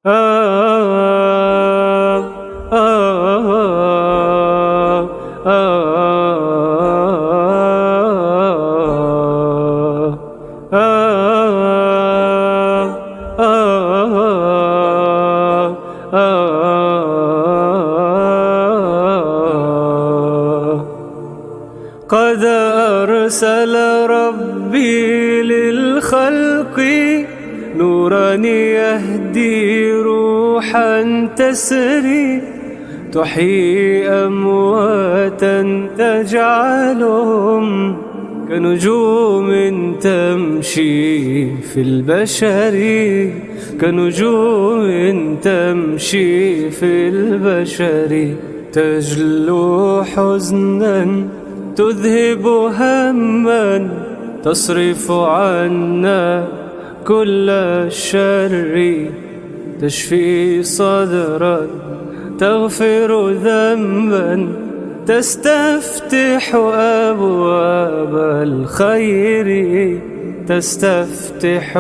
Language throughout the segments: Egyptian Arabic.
قد أرسل ربي للخلق نورا يهدي روحا تسري تحيي أمواتا تجعلهم كنجوم تمشي في البشر كنجوم تمشي في البشر تجلو حزنا تذهب هما تصرف عنا كل الشر تشفي صدرا تغفر ذنبا تستفتح أبواب الخير تستفتح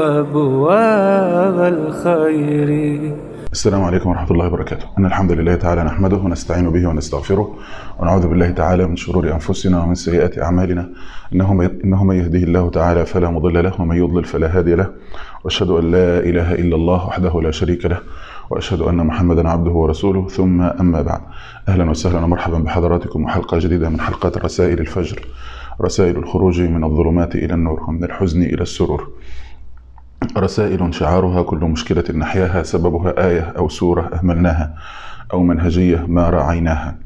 أبواب الخير السلام عليكم ورحمة الله وبركاته إن الحمد لله تعالى نحمده ونستعين به ونستغفره ونعوذ بالله تعالى من شرور أنفسنا ومن سيئات أعمالنا إنه من إنه من يهده الله تعالى فلا مضل له ومن يضلل فلا هادي له وأشهد أن لا إله إلا الله وحده لا شريك له وأشهد أن محمدا عبده ورسوله ثم أما بعد أهلا وسهلا ومرحبا بحضراتكم وحلقة جديدة من حلقات رسائل الفجر رسائل الخروج من الظلمات إلى النور ومن الحزن إلى السرور رسائل شعارها كل مشكلة نحياها سببها آية أو سورة أهملناها أو منهجية ما راعيناها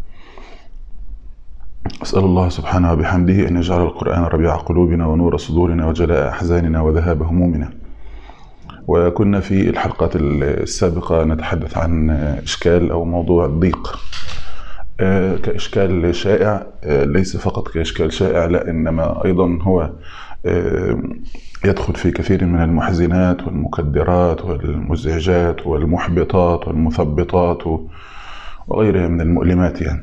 أسأل الله سبحانه وبحمده أن يجعل القرآن ربيع قلوبنا ونور صدورنا وجلاء أحزاننا وذهاب همومنا وكنا في الحلقات السابقة نتحدث عن إشكال أو موضوع الضيق كإشكال شائع ليس فقط كإشكال شائع لا إنما أيضا هو يدخل في كثير من المحزنات والمكدرات والمزعجات والمحبطات والمثبطات وغيرها من المؤلمات يعني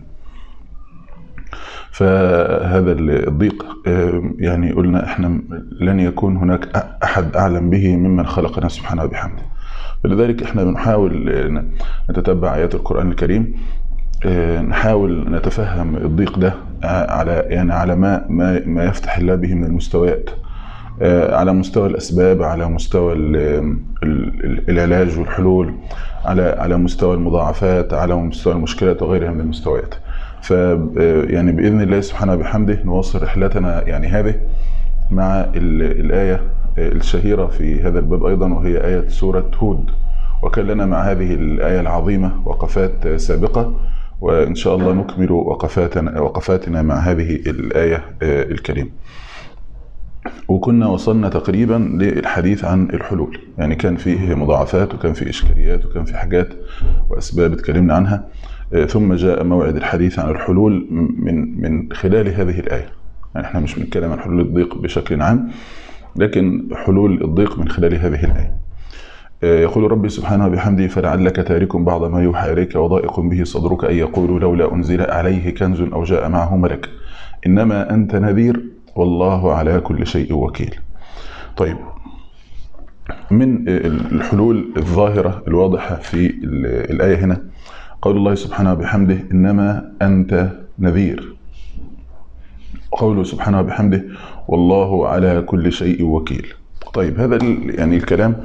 فهذا الضيق يعني قلنا احنا لن يكون هناك احد اعلم به ممن خلقنا سبحانه وبحمده فلذلك احنا بنحاول نتتبع ايات القران الكريم نحاول نتفهم الضيق ده على يعني على ما ما ما يفتح الله به من المستويات على مستوى الاسباب على مستوى العلاج والحلول على على مستوى المضاعفات على مستوى المشكلات وغيرها من المستويات ف يعني باذن الله سبحانه وبحمده نواصل رحلتنا يعني هذه مع الايه الشهيره في هذا الباب ايضا وهي ايه سوره هود وكان لنا مع هذه الايه العظيمه وقفات سابقه وان شاء الله نكمل وقفاتنا وقفاتنا مع هذه الايه الكريمه. وكنا وصلنا تقريبا للحديث عن الحلول يعني كان فيه مضاعفات وكان فيه إشكاليات وكان فيه حاجات وأسباب اتكلمنا عنها ثم جاء موعد الحديث عن الحلول من من خلال هذه الآية يعني احنا مش بنتكلم عن حلول الضيق بشكل عام لكن حلول الضيق من خلال هذه الآية يقول ربي سبحانه وبحمده فلعلك تارك بعض ما يوحى إليك وضائق به صدرك أن يقولوا لولا أنزل عليه كنز أو جاء معه ملك إنما أنت نذير والله على كل شيء وكيل طيب من الحلول الظاهرة الواضحة في الآية هنا قول الله سبحانه وبحمده إنما أنت نذير قوله سبحانه وبحمده والله على كل شيء وكيل طيب هذا يعني الكلام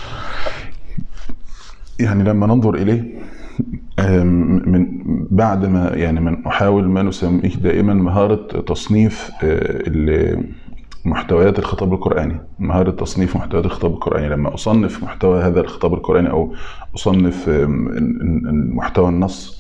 يعني لما ننظر إليه من بعد ما يعني من نحاول ما نسميه دائما مهارة تصنيف محتويات الخطاب القرآني مهارة تصنيف محتويات الخطاب القرآني لما أصنف محتوى هذا الخطاب القرآني أو أصنف محتوى النص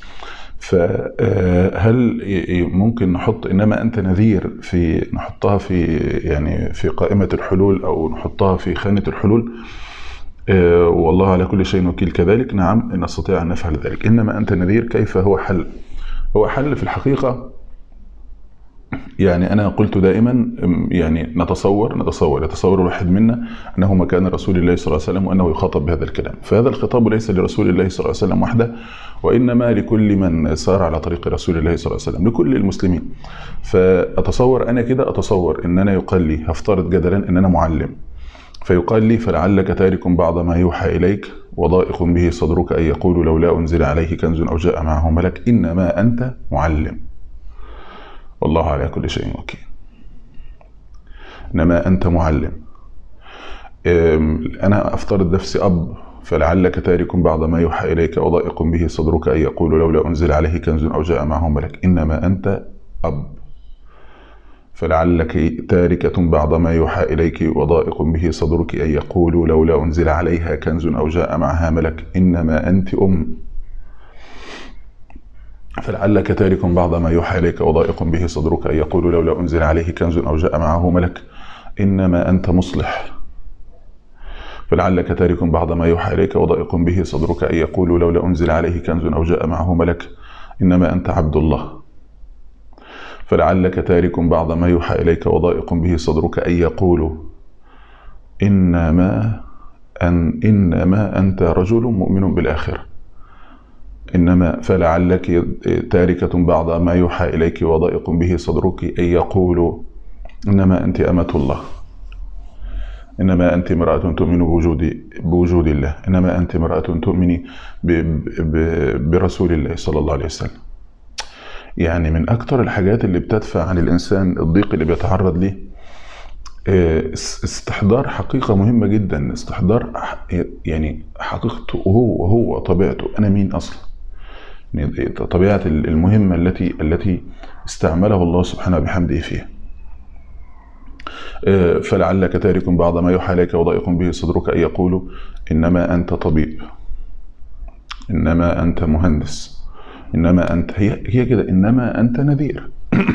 فهل ممكن نحط انما انت نذير في نحطها في يعني في قائمه الحلول او نحطها في خانه الحلول والله على كل شيء وكيل كذلك نعم نستطيع أن نفعل ذلك إنما أنت نذير كيف هو حل هو حل في الحقيقة يعني أنا قلت دائما يعني نتصور نتصور يتصور الواحد منا أنه مكان رسول الله صلى الله عليه وسلم وأنه يخاطب بهذا الكلام فهذا الخطاب ليس لرسول الله صلى الله عليه وسلم وحده وإنما لكل من سار على طريق رسول الله صلى الله عليه وسلم لكل المسلمين فأتصور أنا كده أتصور أن أنا يقال لي هفترض جدلا أن أنا معلم فيقال لي فلعلك تارك بعض ما يوحى إليك وضائق به صدرك أن يقول لولا أنزل عليه كنز أو جاء معه ملك إنما أنت معلم والله على كل شيء وكيل إنما أنت معلم أنا أفترض نفسي أب فلعلك تارك بعض ما يوحى إليك وضائق به صدرك أن يقول لولا أنزل عليه كنز أو جاء معه ملك إنما أنت أب فلعلك تاركة بعض ما يوحى إليك وضائق به صدرك أن يقولوا لولا أنزل عليها كنز أو جاء معها ملك إنما أنت أم فلعلك تارك بعض ما يوحى إليك وضائق به صدرك أن يقولوا لولا أنزل عليه كنز أو جاء معه ملك إنما أنت مصلح فلعلك تارك بعض ما يوحى إليك وضائق به صدرك أن يقولوا لولا أنزل عليه كنز أو جاء معه ملك إنما أنت عبد الله فلعلك تارك بعض ما يوحى إليك وضائق به صدرك أن يقولوا إنما أن إنما أنت رجل مؤمن بالآخرة إنما فلعلك تاركة بعض ما يوحى إليك وضائق به صدرك أن يقولوا إنما أنت أمة الله إنما أنت امرأة تؤمن بوجود بوجود الله إنما أنت امرأة تؤمن برسول الله صلى الله عليه وسلم يعني من أكتر الحاجات اللي بتدفع عن الإنسان الضيق اللي بيتعرض ليه استحضار حقيقة مهمة جدا استحضار يعني حقيقته هو هو طبيعته أنا مين أصلا يعني طبيعة المهمة التي التي استعمله الله سبحانه بحمده فيها فلعلك تارك بعض ما يوحى إليك وضائق به صدرك أن يقولوا إنما أنت طبيب إنما أنت مهندس إنما أنت هي هي كده إنما أنت نذير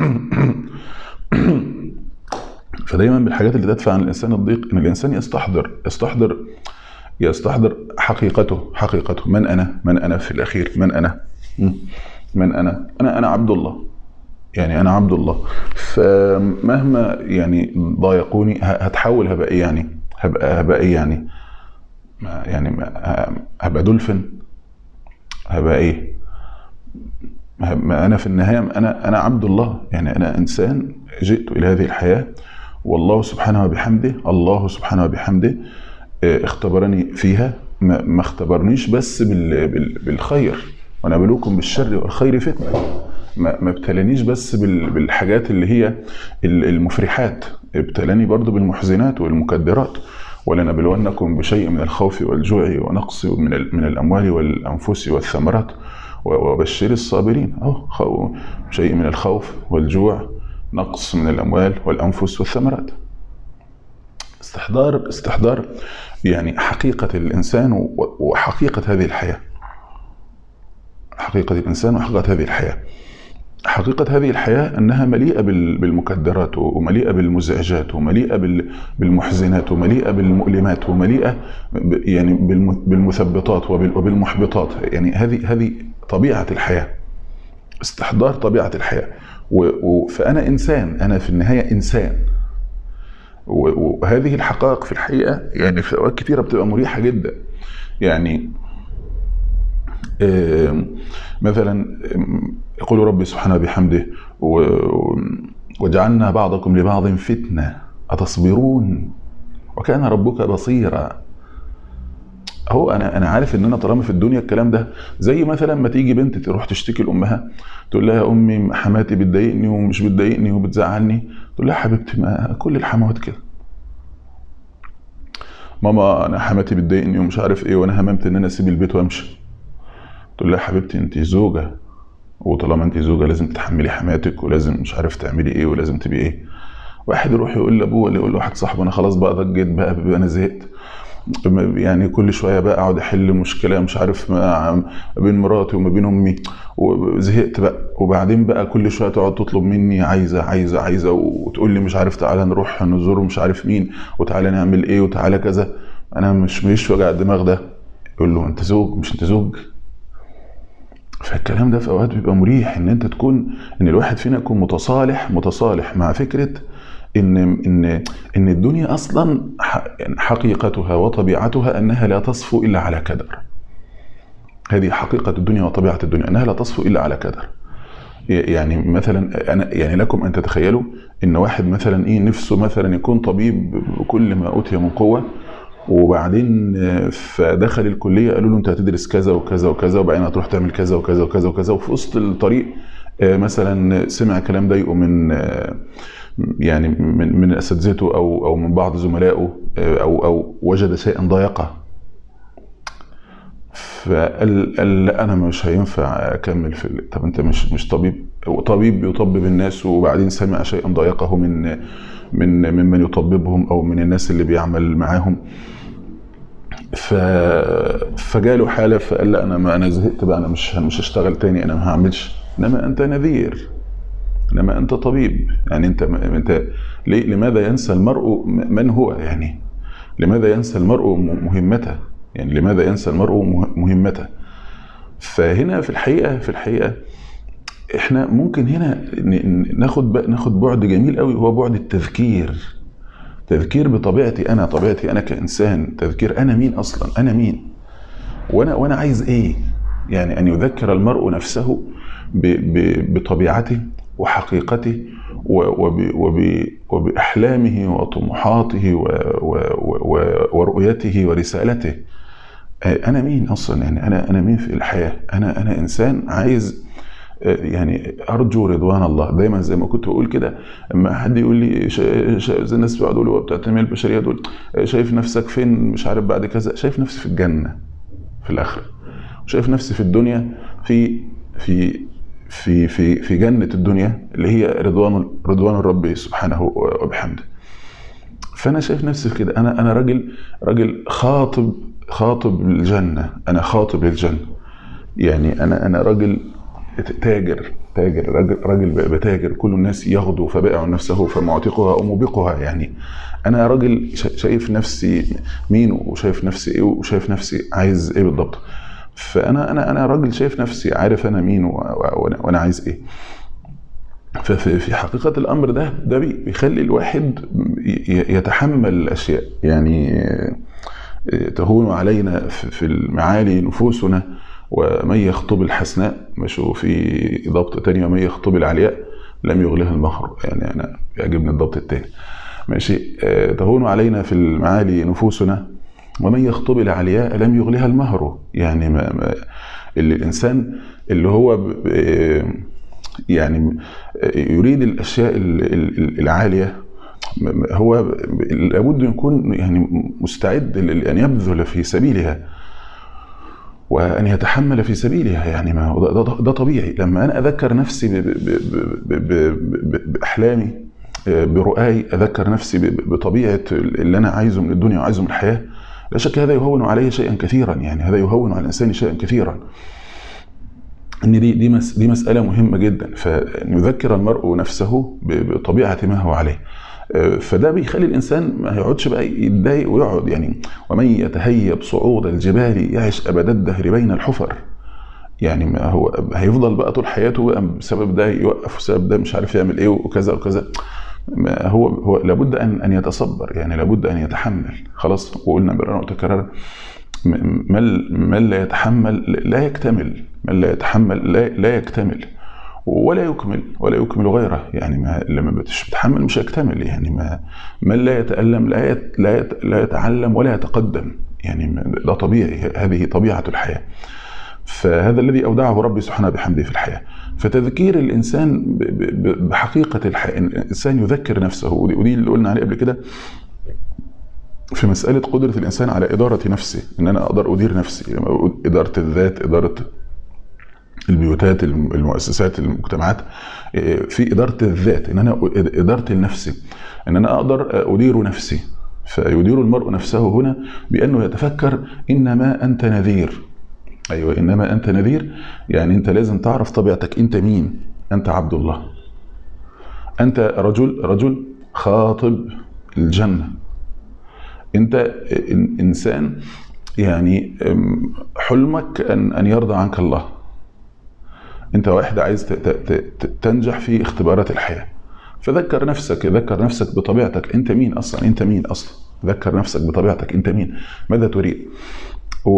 فدايما بالحاجات اللي تدفع عن الإنسان الضيق إن الإنسان يستحضر يستحضر يستحضر حقيقته حقيقته من أنا من أنا في الأخير من أنا من أنا أنا أنا عبد الله يعني انا عبد الله فمهما يعني ضايقوني هتحول هبقى ايه يعني هبقى هبقى ايه يعني ما يعني ما هبقى دولفين هبقى ايه ما انا في النهايه انا انا عبد الله يعني انا انسان جئت الى هذه الحياه والله سبحانه وبحمده الله سبحانه وبحمده اختبرني فيها ما اختبرنيش بس بالخير ونبلوكم بالشر والخير فتنه ما ابتلانيش بس بالحاجات اللي هي المفرحات ابتلاني برضو بالمحزنات والمكدرات ولنبلونكم بشيء من الخوف والجوع ونقص من من الاموال والانفس والثمرات وبشر الصابرين اهو شيء من الخوف والجوع نقص من الاموال والانفس والثمرات استحضار استحضار يعني حقيقه الانسان وحقيقه هذه الحياه حقيقه الانسان وحقيقه هذه الحياه حقيقة هذه الحياة أنها مليئة بالمكدرات ومليئة بالمزعجات ومليئة بالمحزنات ومليئة بالمؤلمات ومليئة يعني بالمثبطات وبالمحبطات يعني هذه هذه طبيعة الحياة استحضار طبيعة الحياة فأنا إنسان أنا في النهاية إنسان وهذه الحقائق في الحقيقة يعني في أوقات كثيرة بتبقى مريحة جدا يعني مثلا يقول ربي سبحانه بحمده وجعلنا بعضكم لبعض فتنة أتصبرون وكان ربك بصيرا هو انا انا عارف ان انا طالما في الدنيا الكلام ده زي مثلا ما تيجي بنت تروح تشتكي لامها تقول لها يا امي حماتي بتضايقني ومش بتضايقني وبتزعلني تقول لها حبيبتي ما كل الحموات كده ماما انا حماتي بتضايقني ومش عارف ايه وانا هممت ان انا اسيب البيت وامشي تقول لها حبيبتي انت زوجه وطالما انت زوجه لازم تتحملي حماتك ولازم مش عارف تعملي ايه ولازم تبقي ايه واحد يروح يقول لابوه ولا يقول لواحد صاحبه انا خلاص بقى ضجيت بقى, بقى انا زهقت يعني كل شويه بقى اقعد احل مشكله مش عارف ما بين مراتي وما بين امي وزهقت بقى وبعدين بقى كل شويه تقعد تطلب مني عايزه عايزه عايزه وتقول لي مش عارف تعالى نروح نزور مش عارف مين وتعالى نعمل ايه وتعالى كذا انا مش مش وجع الدماغ ده يقول له انت زوج مش انت زوج فالكلام ده في اوقات بيبقى مريح ان انت تكون ان الواحد فينا يكون متصالح متصالح مع فكره ان ان ان الدنيا اصلا حقيقتها وطبيعتها انها لا تصفو الا على كدر. هذه حقيقه الدنيا وطبيعه الدنيا انها لا تصفو الا على كدر. يعني مثلا انا يعني لكم ان تتخيلوا ان واحد مثلا ايه نفسه مثلا يكون طبيب بكل ما اوتي من قوه وبعدين فدخل الكليه قالوا له انت هتدرس كذا وكذا وكذا وبعدين هتروح تعمل كذا وكذا وكذا وكذا وفي وسط الطريق مثلا سمع الكلام ده يقوم من يعني من من اساتذته او او من بعض زملائه او او وجد شيئا ضايقه فقال قال لا انا مش هينفع اكمل في طب انت مش مش طبيب طبيب بيطبب الناس وبعدين سمع شيئا ضايقه من من ممن يطببهم او من الناس اللي بيعمل معاهم ف فجاله حاله فقال لا انا ما انا زهقت بقى انا مش مش هشتغل تاني انا ما هعملش انما انت نذير انما انت طبيب يعني انت انت ليه لماذا ينسى المرء من هو يعني لماذا ينسى المرء مهمته يعني لماذا ينسى المرء مهمته فهنا في الحقيقه في الحقيقه احنا ممكن هنا ناخد ناخد بعد جميل قوي هو بعد التذكير تذكير بطبيعتي انا طبيعتي انا كانسان تذكير انا مين اصلا انا مين وانا وانا عايز ايه يعني ان يذكر المرء نفسه بطبيعته وحقيقته وباحلامه وطموحاته ورؤيته ورسالته انا مين اصلا يعني انا انا مين في الحياه انا انا انسان عايز يعني ارجو رضوان الله دايما زي ما كنت بقول كده اما حد يقول لي زي الناس بيقعدوا يقولوا بتاع التنميه البشريه دول شايف نفسك فين مش عارف بعد كذا شايف نفسي في الجنه في الاخره شايف نفسي في الدنيا في في في في في جنه الدنيا اللي هي رضوان رضوان الرب سبحانه وبحمده فانا شايف نفسي في كده انا انا راجل راجل خاطب خاطب الجنه انا خاطب للجنه يعني انا انا راجل تاجر تاجر راجل, راجل بتاجر كل الناس يغدو فبائع نفسه فمعتقها او موبقها يعني انا راجل شايف نفسي مين وشايف نفسي ايه وشايف نفسي عايز ايه بالضبط فانا انا انا راجل شايف نفسي عارف انا مين وانا عايز ايه ففي في حقيقة الأمر ده ده بيخلي الواحد يتحمل الأشياء يعني تهون علينا في المعالي نفوسنا ومن يخطب الحسناء مشوا في ضبط تاني ومن يخطب العلياء لم يغلها المهر يعني أنا يعجبني الضبط التاني ماشي تهون علينا في المعالي نفوسنا ومن يخطب العلياء لم يغلها المهر يعني ما ما اللي الإنسان اللي هو يعني يريد الأشياء العالية هو لابد يكون يعني مستعد لأن يبذل في سبيلها وأن يتحمل في سبيلها يعني ما ده, ده, ده طبيعي لما أنا أذكر نفسي بأحلامي برؤاي أذكر نفسي بطبيعة اللي أنا عايزه من الدنيا وعايزه من الحياة لا شك هذا يهون علي شيئا كثيرا يعني هذا يهون على الإنسان شيئا كثيرا ان دي دي دي مساله مهمه جدا فان يذكر المرء نفسه بطبيعه ما هو عليه فده بيخلي الانسان ما يقعدش بقى يتضايق ويقعد يعني ومن يتهيب صعود الجبال يعش ابد الدهر بين الحفر يعني ما هو هيفضل بقى طول حياته بقى بسبب ده يوقف وسبب ده مش عارف يعمل ايه وكذا وكذا ما هو هو لابد ان ان يتصبر يعني لابد ان يتحمل خلاص وقلنا مرارا وتكرارا من من لا يتحمل لا يكتمل من لا يتحمل لا, لا يكتمل ولا يكمل ولا يكمل غيره يعني ما لما بتحمل مش هيكتمل يعني ما من لا يتألم لا يت لا, يت لا يتعلم ولا يتقدم يعني ده طبيعي هذه طبيعة الحياة فهذا الذي أودعه ربي سبحانه بحمده في الحياة فتذكير الإنسان بحقيقة الحياة الإنسان يذكر نفسه ودي اللي قلنا عليه قبل كده في مسألة قدرة الإنسان على إدارة نفسه إن أنا أقدر أدير نفسي إدارة الذات إدارة البيوتات المؤسسات المجتمعات في إدارة الذات إن أنا إدارة لنفسي إن أنا أقدر أدير نفسي فيدير المرء نفسه هنا بأنه يتفكر إنما أنت نذير أيوة إنما أنت نذير يعني أنت لازم تعرف طبيعتك أنت مين أنت عبد الله أنت رجل رجل خاطب الجنة انت انسان يعني حلمك ان ان يرضى عنك الله انت واحد عايز تنجح في اختبارات الحياه فذكر نفسك ذكر نفسك بطبيعتك انت مين اصلا انت مين اصلا ذكر نفسك بطبيعتك انت مين ماذا تريد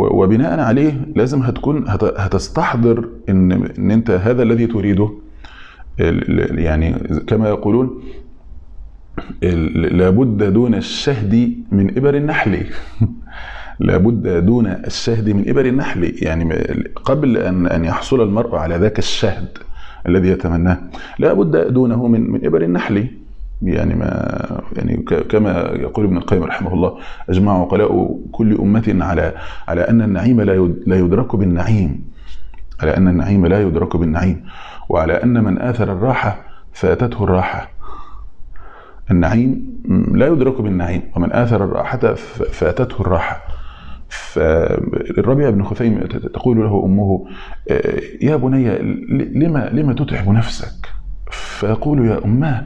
وبناء عليه لازم هتكون هتستحضر ان ان انت هذا الذي تريده ال- ال- يعني كما يقولون ال- لابد دون الشهد من إبر النحل لابد دون الشهد من إبر النحل يعني م- قبل أن أن يحصل المرء على ذاك الشهد الذي يتمناه لابد دونه من من إبر النحل يعني ما يعني ك- كما يقول ابن القيم رحمه الله اجمع عقلاء كل امه على على ان النعيم لا يد- لا يدرك بالنعيم على ان النعيم لا يدرك بالنعيم وعلى ان من اثر الراحه فاتته الراحه النعيم لا يدرك بالنعيم ومن اثر الراحه ف- فاتته الراحه فالربيع بن خثيم ت- تقول له امه آه، يا بني ل- لما لما تتعب نفسك فيقول يا اماه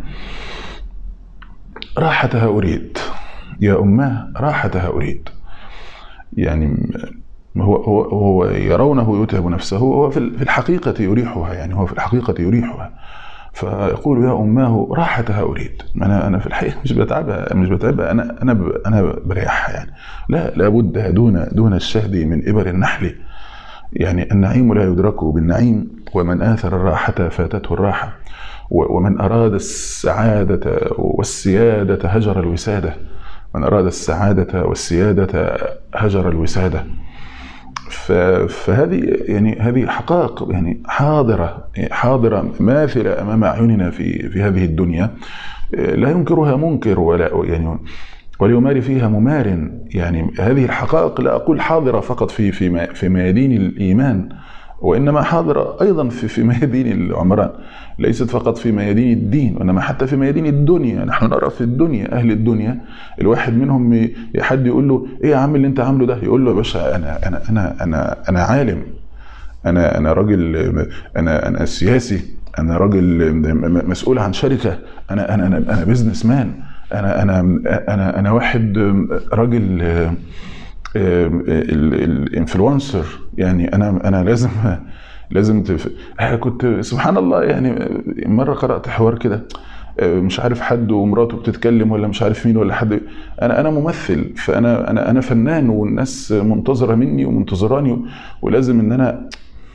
راحتها اريد يا اماه راحتها اريد يعني هو هو هو يرونه يتعب نفسه هو في في الحقيقه يريحها يعني هو في الحقيقه يريحها فيقول يا اماه راحتها اريد انا انا في الحقيقه مش بتعبها مش بتعبها انا انا ب- انا بريحها يعني لا لابد دون دون الشهد من ابر النحل يعني النعيم لا يدرك بالنعيم ومن آثر الراحة فاتته الراحة و- ومن أراد السعادة والسيادة هجر الوسادة من أراد السعادة والسيادة هجر الوسادة ف- فهذه يعني هذه حقائق يعني حاضرة حاضرة ماثلة أمام أعيننا في في هذه الدنيا لا ينكرها منكر ولا يعني وليماري فيها ممار يعني هذه الحقائق لا أقول حاضرة فقط في في ما- في ميادين الإيمان وإنما حاضرة أيضا في في ميادين العمران ليست فقط في ميادين الدين وإنما حتى في ميادين الدنيا نحن نرى في الدنيا أهل الدنيا الواحد منهم ي- حد يقول له إيه يا عم اللي أنت عامله ده يقول له يا باشا أنا أنا أنا أنا أنا عالم انا انا راجل انا انا سياسي انا راجل م- مسؤول عن شركه انا انا انا, أنا بزنس مان انا انا انا انا واحد راجل الانفلونسر يعني انا انا لازم لازم تف... كنت سبحان الله يعني مره قرات حوار كده مش عارف حد ومراته بتتكلم ولا مش عارف مين ولا حد انا انا ممثل فانا انا انا فنان والناس منتظره مني ومنتظراني ولازم ان انا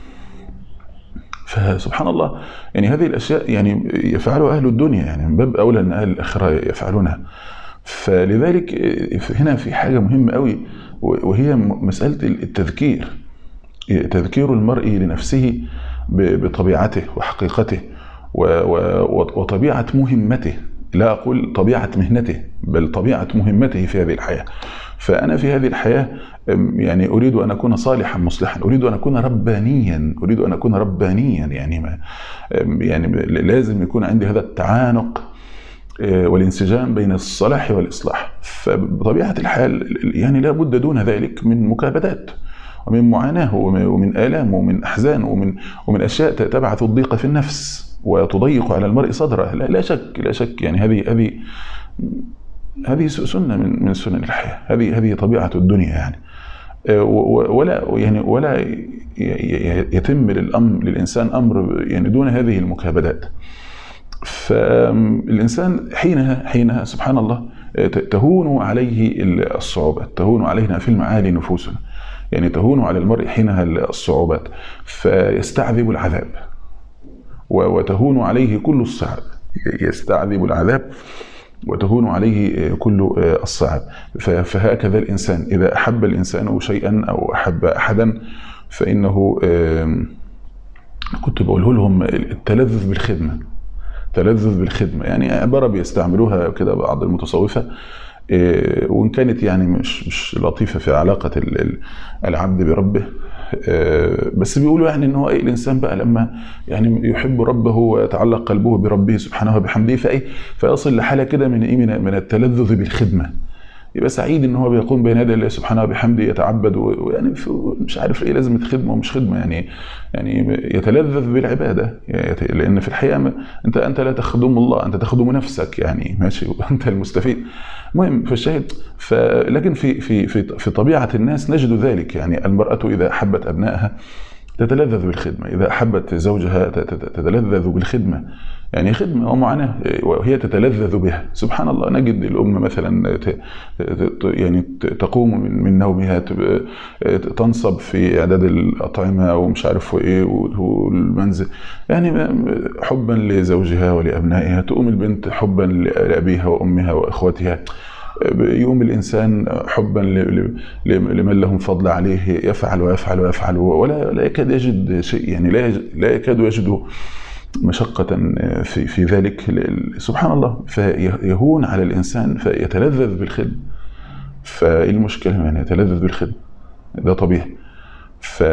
فسبحان الله يعني هذه الاشياء يعني يفعلها اهل الدنيا يعني من باب اولى ان اهل الاخره يفعلونها فلذلك هنا في حاجه مهمه قوي وهي مساله التذكير تذكير المرء لنفسه بطبيعته وحقيقته وطبيعه مهمته لا اقول طبيعه مهنته بل طبيعه مهمته في هذه الحياه فانا في هذه الحياه يعني اريد ان اكون صالحا مصلحا اريد ان اكون ربانيا اريد ان اكون ربانيا يعني ما يعني لازم يكون عندي هذا التعانق والانسجام بين الصلاح والاصلاح فبطبيعه الحال يعني لا بد دون ذلك من مكابدات ومن معاناه ومن الام ومن احزان ومن ومن اشياء تبعث الضيق في النفس وتضيق على المرء صدره لا, لا شك لا شك يعني هذه هذه هذه سنه من من سنن الحياه هذه هذه طبيعه الدنيا يعني ولا يعني ولا يتم للامر للانسان امر يعني دون هذه المكابدات فالانسان حينها حينها سبحان الله تهون عليه الصعوبات تهون علينا في المعالي نفوسنا يعني تهون على المرء حينها الصعوبات فيستعذب العذاب وتهون عليه كل الصعاب يستعذب العذاب وتهون عليه كل الصعاب فهكذا الانسان اذا احب الانسان شيئا او احب احدا فانه كنت بقوله لهم التلذذ بالخدمه تلذذ بالخدمه يعني عباره بيستعملوها كده بعض المتصوفه وان كانت يعني مش مش لطيفه في علاقه العبد بربه بس بيقولوا يعني ان هو ايه الانسان بقى لما يعني يحب ربه ويتعلق قلبه بربه سبحانه وبحمده فايه فيصل لحاله كده من ايه من التلذذ بالخدمه يبقى سعيد ان هو بيقوم بين يدي الله سبحانه وبحمده يتعبد ويعني مش عارف ايه لازمه خدمه ومش خدمه يعني يعني يتلذذ بالعباده لان في الحقيقه انت انت لا تخدم الله انت تخدم نفسك يعني ماشي وانت المستفيد المهم فالشاهد لكن في في في في طبيعه الناس نجد ذلك يعني المراه اذا احبت ابنائها تتلذذ بالخدمة إذا أحبت زوجها تتلذذ بالخدمة يعني خدمة ومعاناة وهي تتلذذ بها سبحان الله نجد الأم مثلا يعني تقوم من, من نومها تنصب في إعداد الأطعمة ومش عارف إيه والمنزل يعني حبا لزوجها ولأبنائها تقوم البنت حبا لأبيها وأمها وإخوتها يوم الإنسان حبا لمن لهم فضل عليه يفعل ويفعل ويفعل ولا لا يكاد يجد شيء يعني لا لا يكاد يجد مشقة في في ذلك سبحان الله فيهون على الإنسان فيتلذذ بالخدمة فإيه المشكلة يعني يتلذذ بالخدمة ده طبيعي ف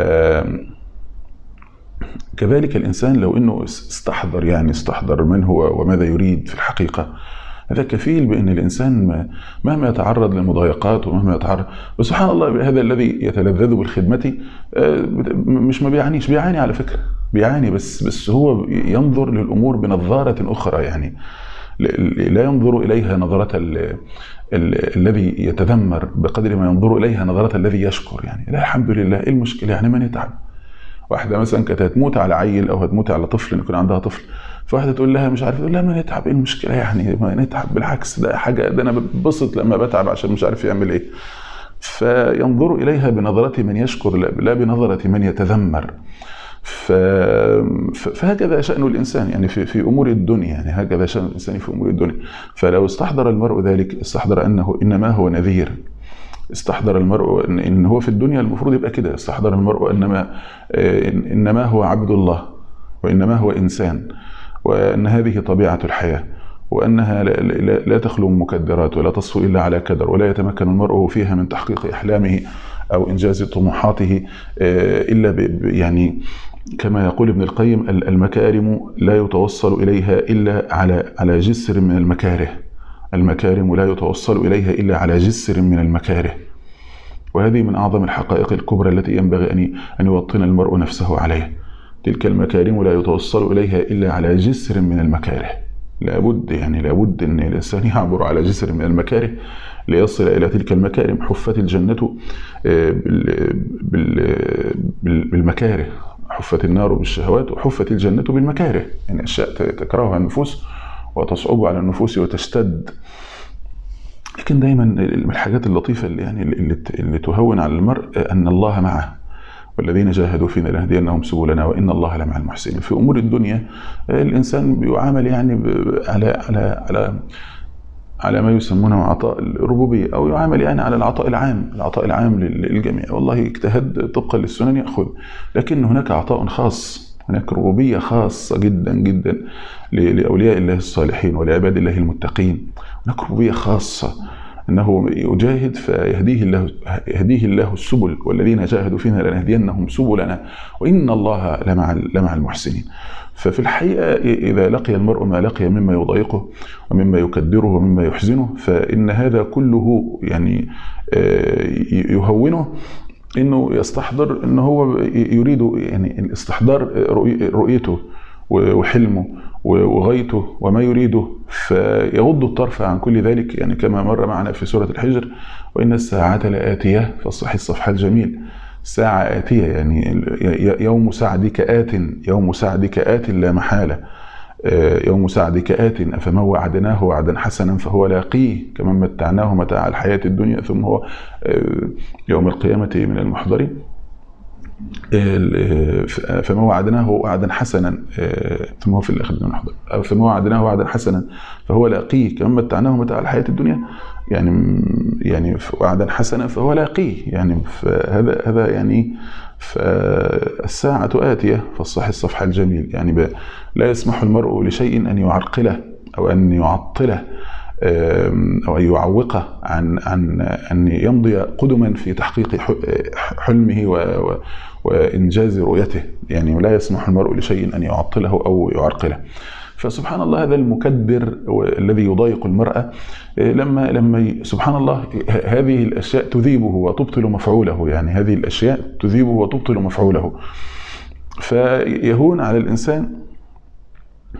كذلك الإنسان لو أنه استحضر يعني استحضر من هو وماذا يريد في الحقيقة هذا كفيل بأن الإنسان مهما يتعرض للمضايقات ومهما يتعرض وسبحان الله هذا الذي يتلذذ بالخدمة مش ما بيعانيش بيعاني على فكرة بيعاني بس بس هو ينظر للأمور بنظارة أخرى يعني لا ينظر إليها نظرة ال ال الذي يتذمر بقدر ما ينظر إليها نظرة الذي يشكر يعني لا الحمد لله إيه المشكلة يعني من يتعب واحدة مثلا كانت هتموت على عيل أو هتموت على طفل يكون عندها طفل فواحده تقول لها مش عارف تقول لها ما نتعب ايه المشكله يعني ما نتعب بالعكس ده حاجه ده انا ببسط لما بتعب عشان مش عارف يعمل ايه فينظر اليها بنظره من يشكر لا بنظره من يتذمر ف... فهكذا شأن الإنسان يعني في, في أمور الدنيا يعني هكذا شأن الإنسان في أمور الدنيا فلو استحضر المرء ذلك استحضر أنه إنما هو نذير استحضر المرء إن, إن هو في الدنيا المفروض يبقى كده استحضر المرء إنما إنما هو عبد الله وإنما هو إنسان وأن هذه طبيعة الحياة وأنها لا, لا, لا تخلو من مكدرات ولا تصفو إلا على كدر ولا يتمكن المرء فيها من تحقيق أحلامه أو إنجاز طموحاته إلا يعني كما يقول ابن القيم المكارم لا يتوصل إليها إلا على على جسر من المكاره المكارم لا يتوصل إليها إلا على جسر من المكاره وهذه من أعظم الحقائق الكبرى التي ينبغي أن أن يوطن المرء نفسه عليها تلك المكارم لا يتوصل إليها إلا على جسر من المكاره لابد يعني لابد أن الإنسان يعبر على جسر من المكاره ليصل إلى تلك المكارم حفت الجنة بالمكاره حفت النار بالشهوات وحفت الجنة بالمكاره يعني أشياء تكرهها النفوس وتصعب على النفوس وتشتد لكن دايما من الحاجات اللطيفة اللي يعني اللي, اللي تهون على المرء أن الله معه والذين جاهدوا فينا لنهدينهم سبلنا وان الله لمع المحسنين في امور الدنيا الانسان بيعامل يعني على على على على ما يسمونه عطاء الربوبية أو يعامل يعني على العطاء العام العطاء العام للجميع والله اجتهد طبقا للسنن يأخذ لكن هناك عطاء خاص هناك ربوبية خاصة جدا جدا لأولياء الله الصالحين ولعباد الله المتقين هناك ربوبية خاصة انه يجاهد فيهديه الله يهديه الله السبل والذين جاهدوا فينا لنهدينهم سبلنا وان الله لمع لمع المحسنين. ففي الحقيقه اذا لقي المرء ما لقي مما يضايقه ومما يكدره ومما يحزنه فان هذا كله يعني يهونه انه يستحضر ان هو يريد يعني الاستحضار رؤيته وحلمه وغايته وما يريده فيغض الطرف عن كل ذلك يعني كما مر معنا في سورة الحجر وإن الساعة لآتية فالصح الصفحة الجميل ساعة آتية يعني يوم سعدك آت يوم سعدك آت لا محالة يوم سعدك آت أفمن وعدناه وعدا حسنا فهو لاقيه كمن متعناه متاع الحياة الدنيا ثم هو يوم القيامة من المحضرين فما وعدناه وعدا حسنا ثم هو في الاخر من المحضر او فما وعدناه وعدا حسنا فهو لاقيه كما متعناه متاع الحياه الدنيا يعني يعني وعدا حسنا فهو لاقيه يعني هذا هذا يعني فالساعة آتية فالصح الصفح الجميل يعني لا يسمح المرء لشيء أن يعرقله أو أن يعطله أو أن يعوقه عن عن أن يمضي قدما في تحقيق حلمه و وإنجاز رؤيته يعني لا يسمح المرء لشيء أن يعطله أو يعرقله فسبحان الله هذا المكدر الذي يضايق المرأة لما لما سبحان الله هذه الأشياء تذيبه وتبطل مفعوله يعني هذه الأشياء تذيبه وتبطل مفعوله فيهون على الإنسان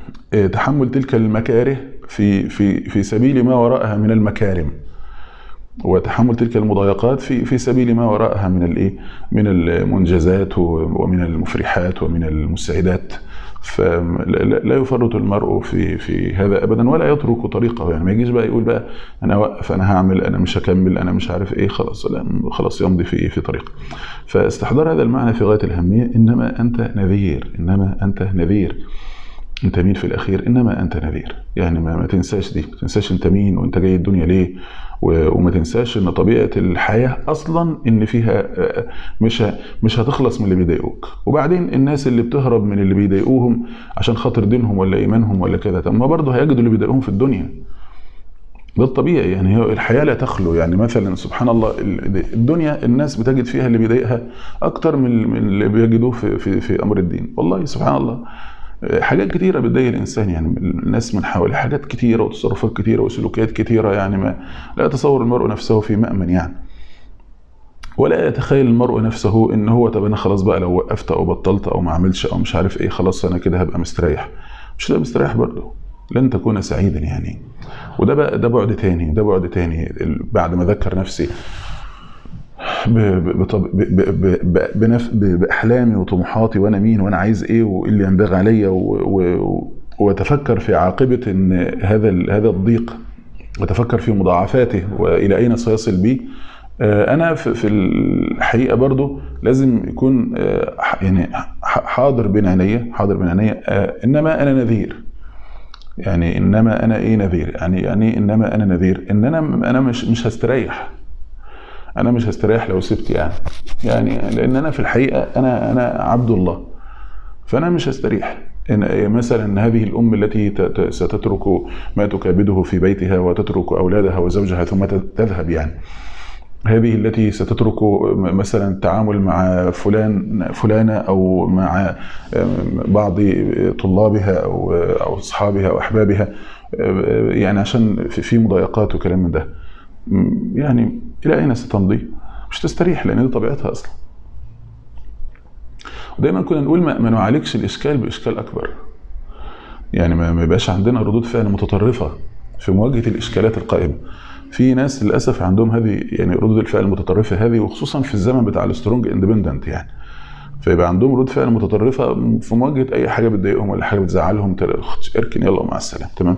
تحمل تلك المكاره في في في سبيل ما وراءها من المكارم وتحمل تلك المضايقات في في سبيل ما وراءها من الايه من المنجزات ومن المفرحات ومن المسعدات فلا يفرط المرء في في هذا ابدا ولا يترك طريقه يعني ما يجيش بقى يقول بقى انا اوقف انا هعمل انا مش هكمل انا مش عارف ايه خلاص لا خلاص يمضي في في طريقه فاستحضار هذا المعنى في غايه الاهميه انما انت نذير انما انت نذير انت مين في الاخير انما انت نذير يعني ما, ما تنساش دي ما تنساش انت مين وانت جاي الدنيا ليه وما تنساش ان طبيعه الحياه اصلا ان فيها مش مش هتخلص من اللي بيضايقوك وبعدين الناس اللي بتهرب من اللي بيضايقوهم عشان خاطر دينهم ولا ايمانهم ولا كده طب ما برضه هيجدوا اللي بيضايقوهم في الدنيا ده الطبيعي يعني هي الحياه لا تخلو يعني مثلا سبحان الله الدنيا الناس بتجد فيها اللي بيضايقها اكتر من اللي بيجدوه في في, في امر الدين والله سبحان الله حاجات كتيرة بتضايق الإنسان يعني الناس من حواليه حاجات كتيرة وتصرفات كتيرة وسلوكيات كتيرة يعني ما لا يتصور المرء نفسه في مأمن يعني ولا يتخيل المرء نفسه ان هو طب انا خلاص بقى لو وقفت او بطلت او ما عملش او مش عارف ايه خلاص انا كده هبقى مستريح مش هتبقى مستريح برضه لن تكون سعيدا يعني وده بقى ده بعد تاني ده بعد تاني بعد ما ذكر نفسي باحلامي وطموحاتي وانا مين وانا عايز ايه وايه اللي ينبغي عليا واتفكر في عاقبه ان هذا هذا الضيق واتفكر في مضاعفاته والى اين سيصل بي انا في الحقيقه برضو لازم يكون يعني حاضر بين عينيا حاضر بين عينيا انما انا نذير يعني انما انا ايه نذير يعني يعني انما انا نذير ان انا انا مش مش هستريح انا مش هستريح لو سبت يعني يعني لان انا في الحقيقه انا انا عبد الله فانا مش هستريح إن مثلا هذه الام التي ستترك ما تكابده في بيتها وتترك اولادها وزوجها ثم تذهب يعني هذه التي ستترك مثلا التعامل مع فلان فلانه او مع بعض طلابها او او اصحابها او احبابها يعني عشان في مضايقات وكلام من ده يعني الى اين ستمضي؟ مش تستريح لان دي طبيعتها اصلا. ودايما كنا نقول ما, ما نعالجش الاشكال باشكال اكبر. يعني ما يبقاش عندنا ردود فعل متطرفه في مواجهه الاشكالات القائمه. في ناس للاسف عندهم هذه يعني ردود الفعل المتطرفه هذه وخصوصا في الزمن بتاع السترونج اندبندنت يعني. فيبقى عندهم ردود فعل متطرفه في مواجهه اي حاجه بتضايقهم ولا حاجه بتزعلهم اركن يلا مع السلامه تمام؟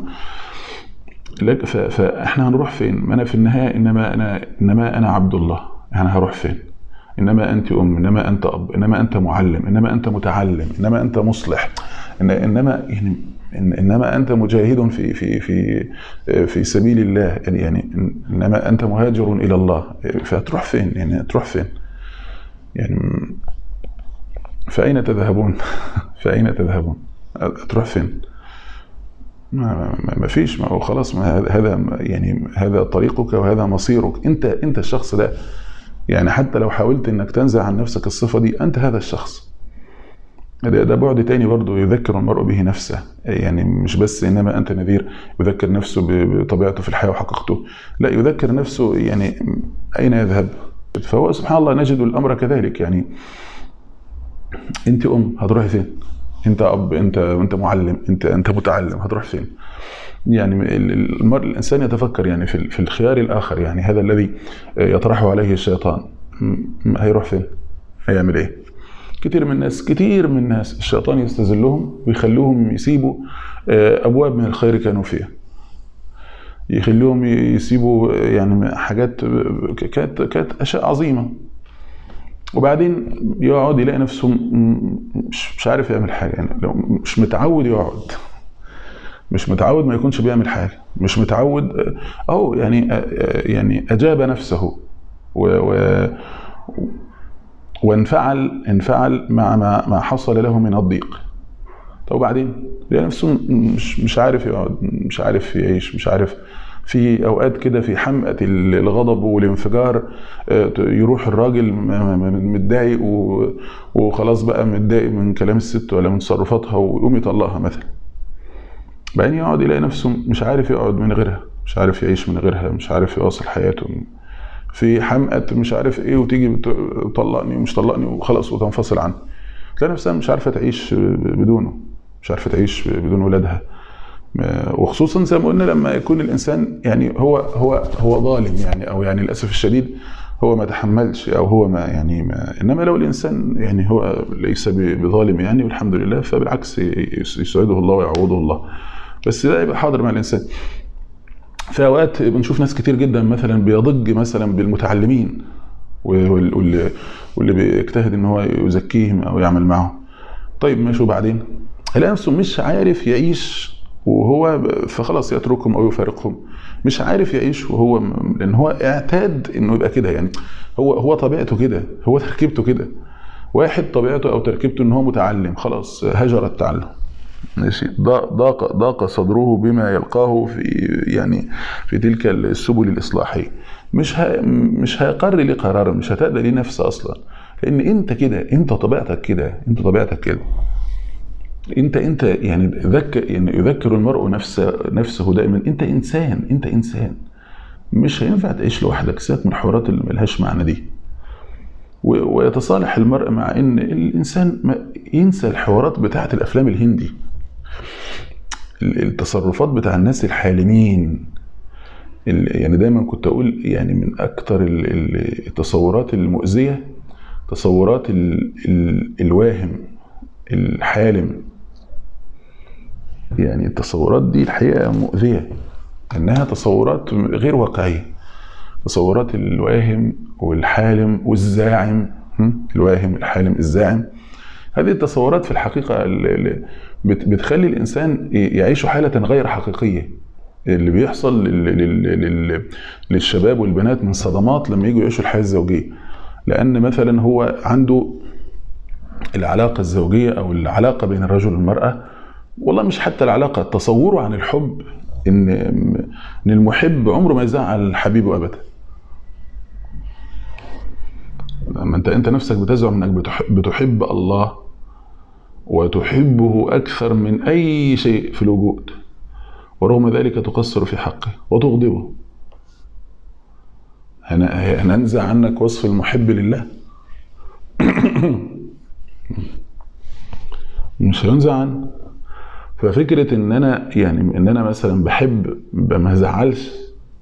فاحنا هنروح فين؟ ما انا في النهايه انما انا انما انا عبد الله، انا هروح فين؟ انما انت ام، انما انت اب، انما انت معلم، انما انت متعلم، انما انت مصلح، إن انما يعني انما انت مجاهد في في في في سبيل الله يعني, يعني انما انت مهاجر الى الله فهتروح فين؟ يعني هتروح فين؟ يعني فاين تذهبون؟ فاين تذهبون؟ هتروح فين؟ ما, ما فيش ما هو خلاص ما هذا يعني هذا طريقك وهذا مصيرك انت انت الشخص ده يعني حتى لو حاولت انك تنزع عن نفسك الصفه دي انت هذا الشخص ده, ده بعد تاني برضه يذكر المرء به نفسه يعني مش بس انما انت نذير يذكر نفسه بطبيعته في الحياه وحقيقته لا يذكر نفسه يعني اين يذهب فهو سبحان الله نجد الامر كذلك يعني انت ام هتروحي فين؟ انت اب انت انت معلم انت انت متعلم هتروح فين؟ يعني المرء الانسان يتفكر يعني في في الخيار الاخر يعني هذا الذي يطرحه عليه الشيطان هيروح فين؟ هيعمل ايه؟ كتير من الناس كتير من الناس الشيطان يستذلهم ويخلوهم يسيبوا ابواب من الخير كانوا فيها. يخليهم يسيبوا يعني حاجات كانت كانت اشياء عظيمه وبعدين يقعد يلاقي نفسه مش مش عارف يعمل حاجه يعني لو مش متعود يقعد مش متعود ما يكونش بيعمل حاجه مش متعود اهو يعني يعني اجاب نفسه و, و وانفعل انفعل مع ما, ما حصل له من الضيق طب وبعدين يلاقي نفسه مش مش عارف يقعد مش عارف يعيش مش عارف في اوقات كده في حمقى الغضب والانفجار يروح الراجل متضايق وخلاص بقى متضايق من كلام الست ولا من تصرفاتها ويقوم يطلقها مثلا بعدين يقعد يلاقي نفسه مش عارف يقعد من غيرها مش عارف يعيش من غيرها مش عارف يواصل حياته في حمقى مش عارف ايه وتيجي طلقني ومش طلقني وخلاص وتنفصل عنه تلاقي نفسها مش عارفه تعيش بدونه مش عارفه تعيش بدون ولادها وخصوصا زي ما قلنا لما يكون الانسان يعني هو هو هو ظالم يعني او يعني للاسف الشديد هو ما تحملش او هو ما يعني ما انما لو الانسان يعني هو ليس بظالم يعني والحمد لله فبالعكس يسعده الله ويعوضه الله بس ده يبقى حاضر مع الانسان في اوقات بنشوف ناس كتير جدا مثلا بيضج مثلا بالمتعلمين واللي واللي بيجتهد ان هو يزكيهم او يعمل معهم طيب ماشي وبعدين هيلاقي نفسه مش عارف يعيش وهو فخلاص يتركهم او يفارقهم مش عارف يعيش وهو لان هو اعتاد انه يبقى كده يعني هو هو طبيعته كده هو تركيبته كده واحد طبيعته او تركيبته ان هو متعلم خلاص هجر التعلم ماشي ضاق ضاق صدره بما يلقاه في يعني في تلك السبل الاصلاحيه مش ها مش هيقر لي قرارا مش هتقدر ليه نفس اصلا لان انت كده انت طبيعتك كده انت طبيعتك كده انت انت يعني ذكر يعني يذكر المرء نفسه نفسه دائما انت انسان انت انسان مش هينفع تعيش لوحدك سيبك من الحوارات اللي ملهاش معنى دي ويتصالح المرء مع ان الانسان ينسى الحوارات بتاعه الافلام الهندي التصرفات بتاع الناس الحالمين يعني دايما كنت اقول يعني من اكتر التصورات المؤذيه تصورات الواهم الحالم يعني التصورات دي الحقيقه مؤذيه انها تصورات غير واقعيه تصورات الواهم والحالم والزاعم الواهم الحالم الزاعم هذه التصورات في الحقيقه بتخلي الانسان يعيش حاله غير حقيقيه اللي بيحصل للشباب والبنات من صدمات لما يجوا يعيشوا الحياه الزوجيه لان مثلا هو عنده العلاقه الزوجيه او العلاقه بين الرجل والمراه والله مش حتى العلاقه تصوره عن الحب ان ان المحب عمره ما يزعل حبيبه ابدا لما انت انت نفسك بتزعم انك بتحب, بتحب الله وتحبه اكثر من اي شيء في الوجود ورغم ذلك تقصر في حقه وتغضبه هننزع عنك وصف المحب لله مش هينزع عنه ففكرة ان انا يعني ان انا مثلا بحب ما ازعلش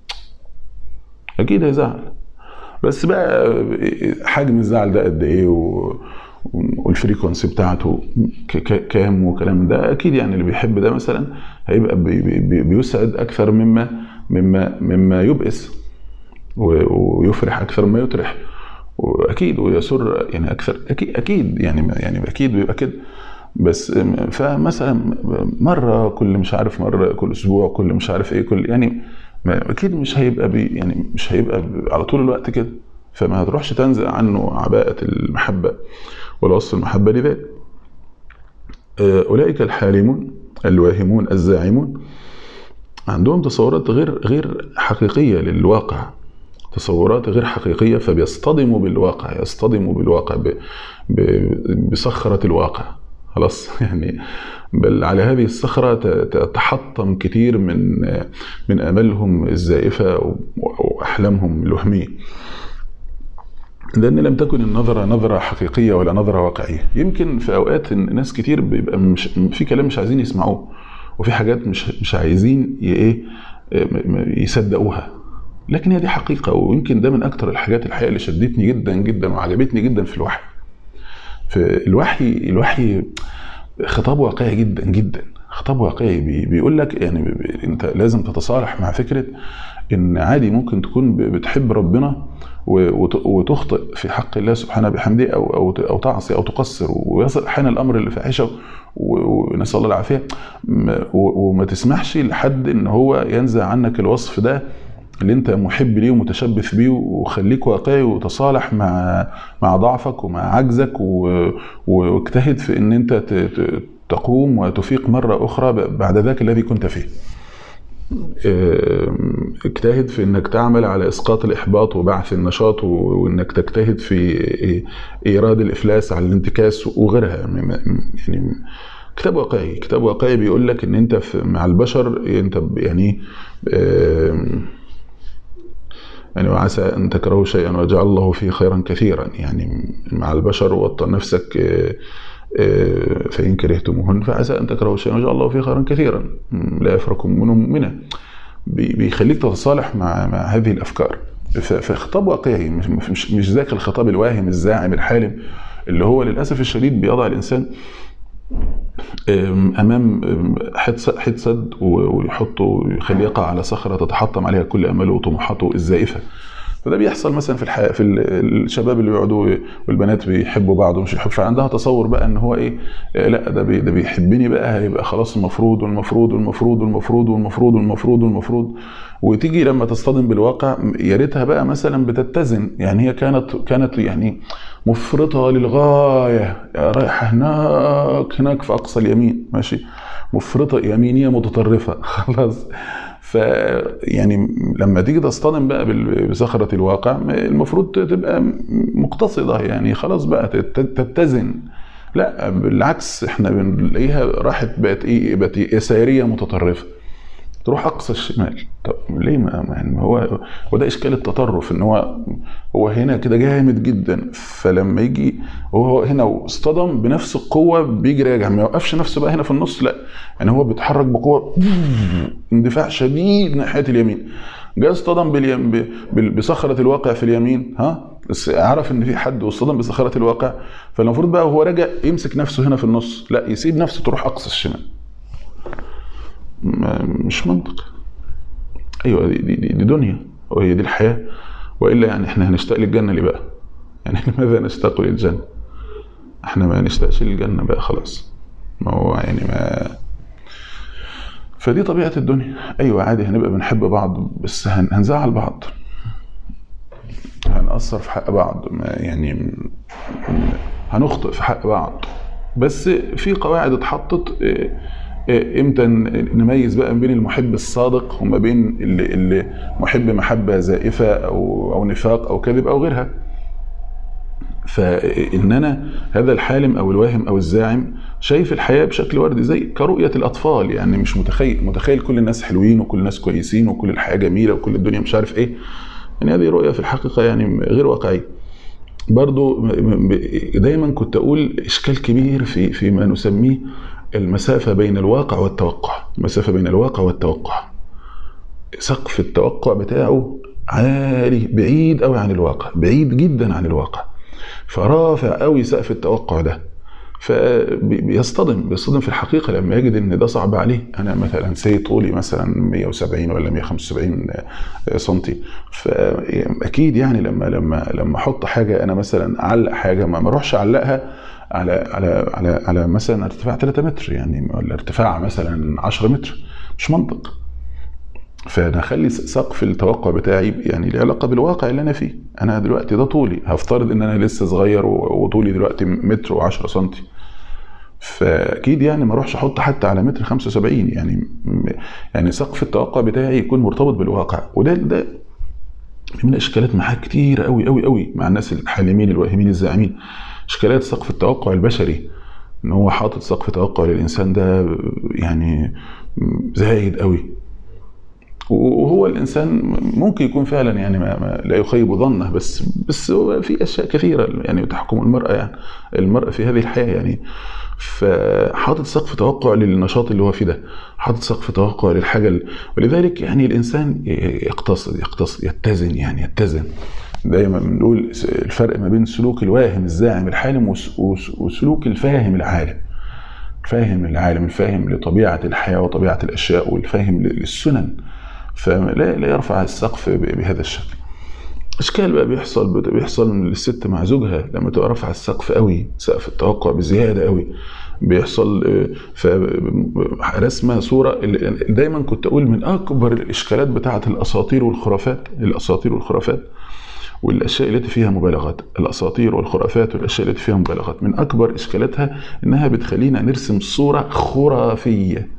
اكيد هيزعل بس بقى حجم الزعل ده قد ايه و... والفريكونسي بتاعته كام وكلام ده اكيد يعني اللي بيحب ده مثلا هيبقى بي بي بيسعد اكثر مما مما مما يبئس ويفرح اكثر مما يطرح واكيد ويسر يعني اكثر اكيد اكيد يعني يعني اكيد بيبقى كده بس فمثلا مره كل مش عارف مره كل اسبوع كل مش عارف ايه كل يعني اكيد مش هيبقى بي يعني مش هيبقى على طول الوقت كده فما هتروحش تنزع عنه عباءة المحبة ولا وصف المحبة لذلك أولئك الحالمون الواهمون الزاعمون عندهم تصورات غير غير حقيقية للواقع تصورات غير حقيقية فبيصطدموا بالواقع يصطدموا بالواقع بصخرة الواقع خلاص يعني بل على هذه الصخرة تتحطم كثير من من آمالهم الزائفة وأحلامهم الوهمية لان لم تكن النظره نظره حقيقيه ولا نظره واقعيه يمكن في اوقات ناس كتير بيبقى مش في كلام مش عايزين يسمعوه وفي حاجات مش مش عايزين ايه يصدقوها لكن هي دي حقيقه ويمكن ده من اكتر الحاجات الحقيقه اللي شدتني جدا جدا وعجبتني جدا في الوحي في الوحي الوحي خطاب واقعي جدا جدا خطاب واقعي بيقول لك يعني انت لازم تتصالح مع فكره ان عادي ممكن تكون بتحب ربنا وتخطئ في حق الله سبحانه بحمده او او او تعصي او تقصر ويصل احيانا الامر للفاحشه ونسال الله العافيه وما تسمحش لحد ان هو ينزع عنك الوصف ده اللي انت محب ليه ومتشبث بيه وخليك واقعي وتصالح مع مع ضعفك ومع عجزك واجتهد في ان انت تقوم وتفيق مره اخرى بعد ذاك الذي كنت فيه. اجتهد في انك تعمل على اسقاط الاحباط وبعث النشاط وانك تجتهد في ايراد الافلاس على الانتكاس وغيرها يعني كتاب واقعي كتاب واقعي بيقول لك ان انت مع البشر انت يعني يعني وعسى ان تكرهوا شيئا ويجعل الله فيه خيرا كثيرا يعني مع البشر وطن نفسك آه، فإن كرهتموهن فعسى أن تكرهوا شيئا ويجعل الله فيه خيرا كثيرا م، لا يفرق مؤمن مؤمنا بي- بيخليك تتصالح مع مع هذه الأفكار ف- فخطاب واقعي مش مش مش ذاك الخطاب الواهم الزاعم الحالم اللي هو للأسف الشديد بيضع الإنسان أم، امام أم، حيط س- حيط سد و- ويحطه ويخليه يقع على صخره تتحطم عليها كل اماله وطموحاته الزائفه فده بيحصل مثلا في الحياه في ال- الشباب اللي بيقعدوا والبنات بيحبوا بعض ومش يحبوا فعندها تصور بقى ان هو ايه آه، لا ده بي ده بيحبني بقى هيبقى خلاص المفروض والمفروض والمفروض والمفروض والمفروض والمفروض والمفروض وتيجي لما تصطدم بالواقع يا ريتها بقى مثلا بتتزن يعني هي كانت كانت يعني مفرطه للغايه رايحه هناك هناك في اقصى اليمين ماشي مفرطه يمينيه متطرفه خلاص ف يعني لما تيجي تصطدم بقى بال- بصخره الواقع المفروض تبقى مقتصده يعني خلاص بقى تت- تتزن لا بالعكس احنا بنلاقيها راحت بقت ايه بقت يساريه متطرفه تروح اقصى الشمال طب ليه ما ما- يعني هو وده اشكال التطرف ان هو هو هنا كده جامد جدا فلما يجي وهو هنا واصطدم بنفس القوه بيجي راجع ما يوقفش نفسه بقى هنا في النص لا يعني هو بيتحرك بقوه اندفاع شديد ناحيه اليمين جاء اصطدم باليم ب- بال- بصخره الواقع في اليمين ها بس عرف ان في حد واصطدم بصخره الواقع فالمفروض بقى وهو راجع يمسك نفسه هنا في النص لا يسيب نفسه تروح اقصى الشمال ما- مش منطق ايوه دي, دي, دي, دي دنيا وهي دي الحياه والا يعني احنا هنشتاق للجنه ليه بقى؟ يعني لماذا نشتاق للجنه؟ احنا ما نشتاقش للجنه بقى خلاص ما هو يعني ما فدي طبيعه الدنيا ايوه عادي هنبقى بنحب بعض بس هن- هنزعل بعض هنأثر في حق بعض ما يعني هنخطئ في حق بعض بس في قواعد اتحطت إيه، إيه، امتى ن- نميز بقى بين المحب الصادق وما بين اللي, اللي محب محبه زائفه او او نفاق او كذب او غيرها فان انا هذا الحالم او الواهم او الزاعم شايف الحياه بشكل وردي زي كرؤيه الاطفال يعني مش متخيل متخيل كل الناس حلوين وكل الناس كويسين وكل الحياه جميله وكل الدنيا مش عارف ايه يعني هذه رؤيه في الحقيقه يعني غير واقعيه برضو م- م- دايما كنت اقول اشكال كبير في في ما نسميه المسافه بين الواقع والتوقع المسافه بين الواقع والتوقع سقف التوقع بتاعه عالي بعيد قوي عن الواقع بعيد جدا عن الواقع فرافع قوي سقف التوقع ده فبيصطدم بيصطدم في الحقيقه لما يجد ان ده صعب عليه انا مثلا سي طولي مثلا 170 ولا 175 سنتي فاكيد يعني لما لما لما احط حاجه انا مثلا اعلق حاجه ما ما اروحش اعلقها على على على على مثلا ارتفاع 3 متر يعني ولا ارتفاع مثلا 10 متر مش منطق فانا اخلي سقف التوقع بتاعي يعني له علاقه بالواقع اللي انا فيه انا دلوقتي ده طولي هفترض ان انا لسه صغير و- وطولي دلوقتي متر و10 سنتي فاكيد يعني ما اروحش احط حتى على متر 75 يعني يعني سقف التوقع بتاعي يكون مرتبط بالواقع وده ده من اشكالات معاه كتير قوي قوي قوي مع الناس الحالمين الواهمين الزاعمين اشكالات سقف التوقع البشري ان هو حاطط سقف توقع للانسان ده يعني زايد قوي وهو الانسان ممكن يكون فعلا يعني ما ما لا يخيب ظنه بس بس هو في اشياء كثيره يعني تحكم المراه يعني المراه في هذه الحياه يعني فحاطط سقف توقع للنشاط اللي هو فيه ده حاطط سقف توقع للحاجه ال- ولذلك يعني الانسان يقتصد يقتصد يتزن يعني يتزن دايما بنقول الفرق ما بين سلوك الواهم الزاعم الحالم وس- وس- وسلوك الفاهم العالم الفاهم العالم الفاهم لطبيعه الحياه وطبيعه الاشياء والفاهم للسنن فلا لا يرفع السقف ب- بهذا الشكل اشكال بقى بيحصل بيحصل من الست مع زوجها لما تبقى رافعه السقف قوي سقف التوقع بزياده قوي بيحصل آه، ف رسمه صوره ال- دايما كنت اقول من اكبر الاشكالات بتاعه الاساطير والخرافات الاساطير والخرافات والاشياء التي فيها مبالغات الاساطير والخرافات والاشياء التي فيها مبالغات من اكبر اشكالاتها انها بتخلينا نرسم صوره خرافيه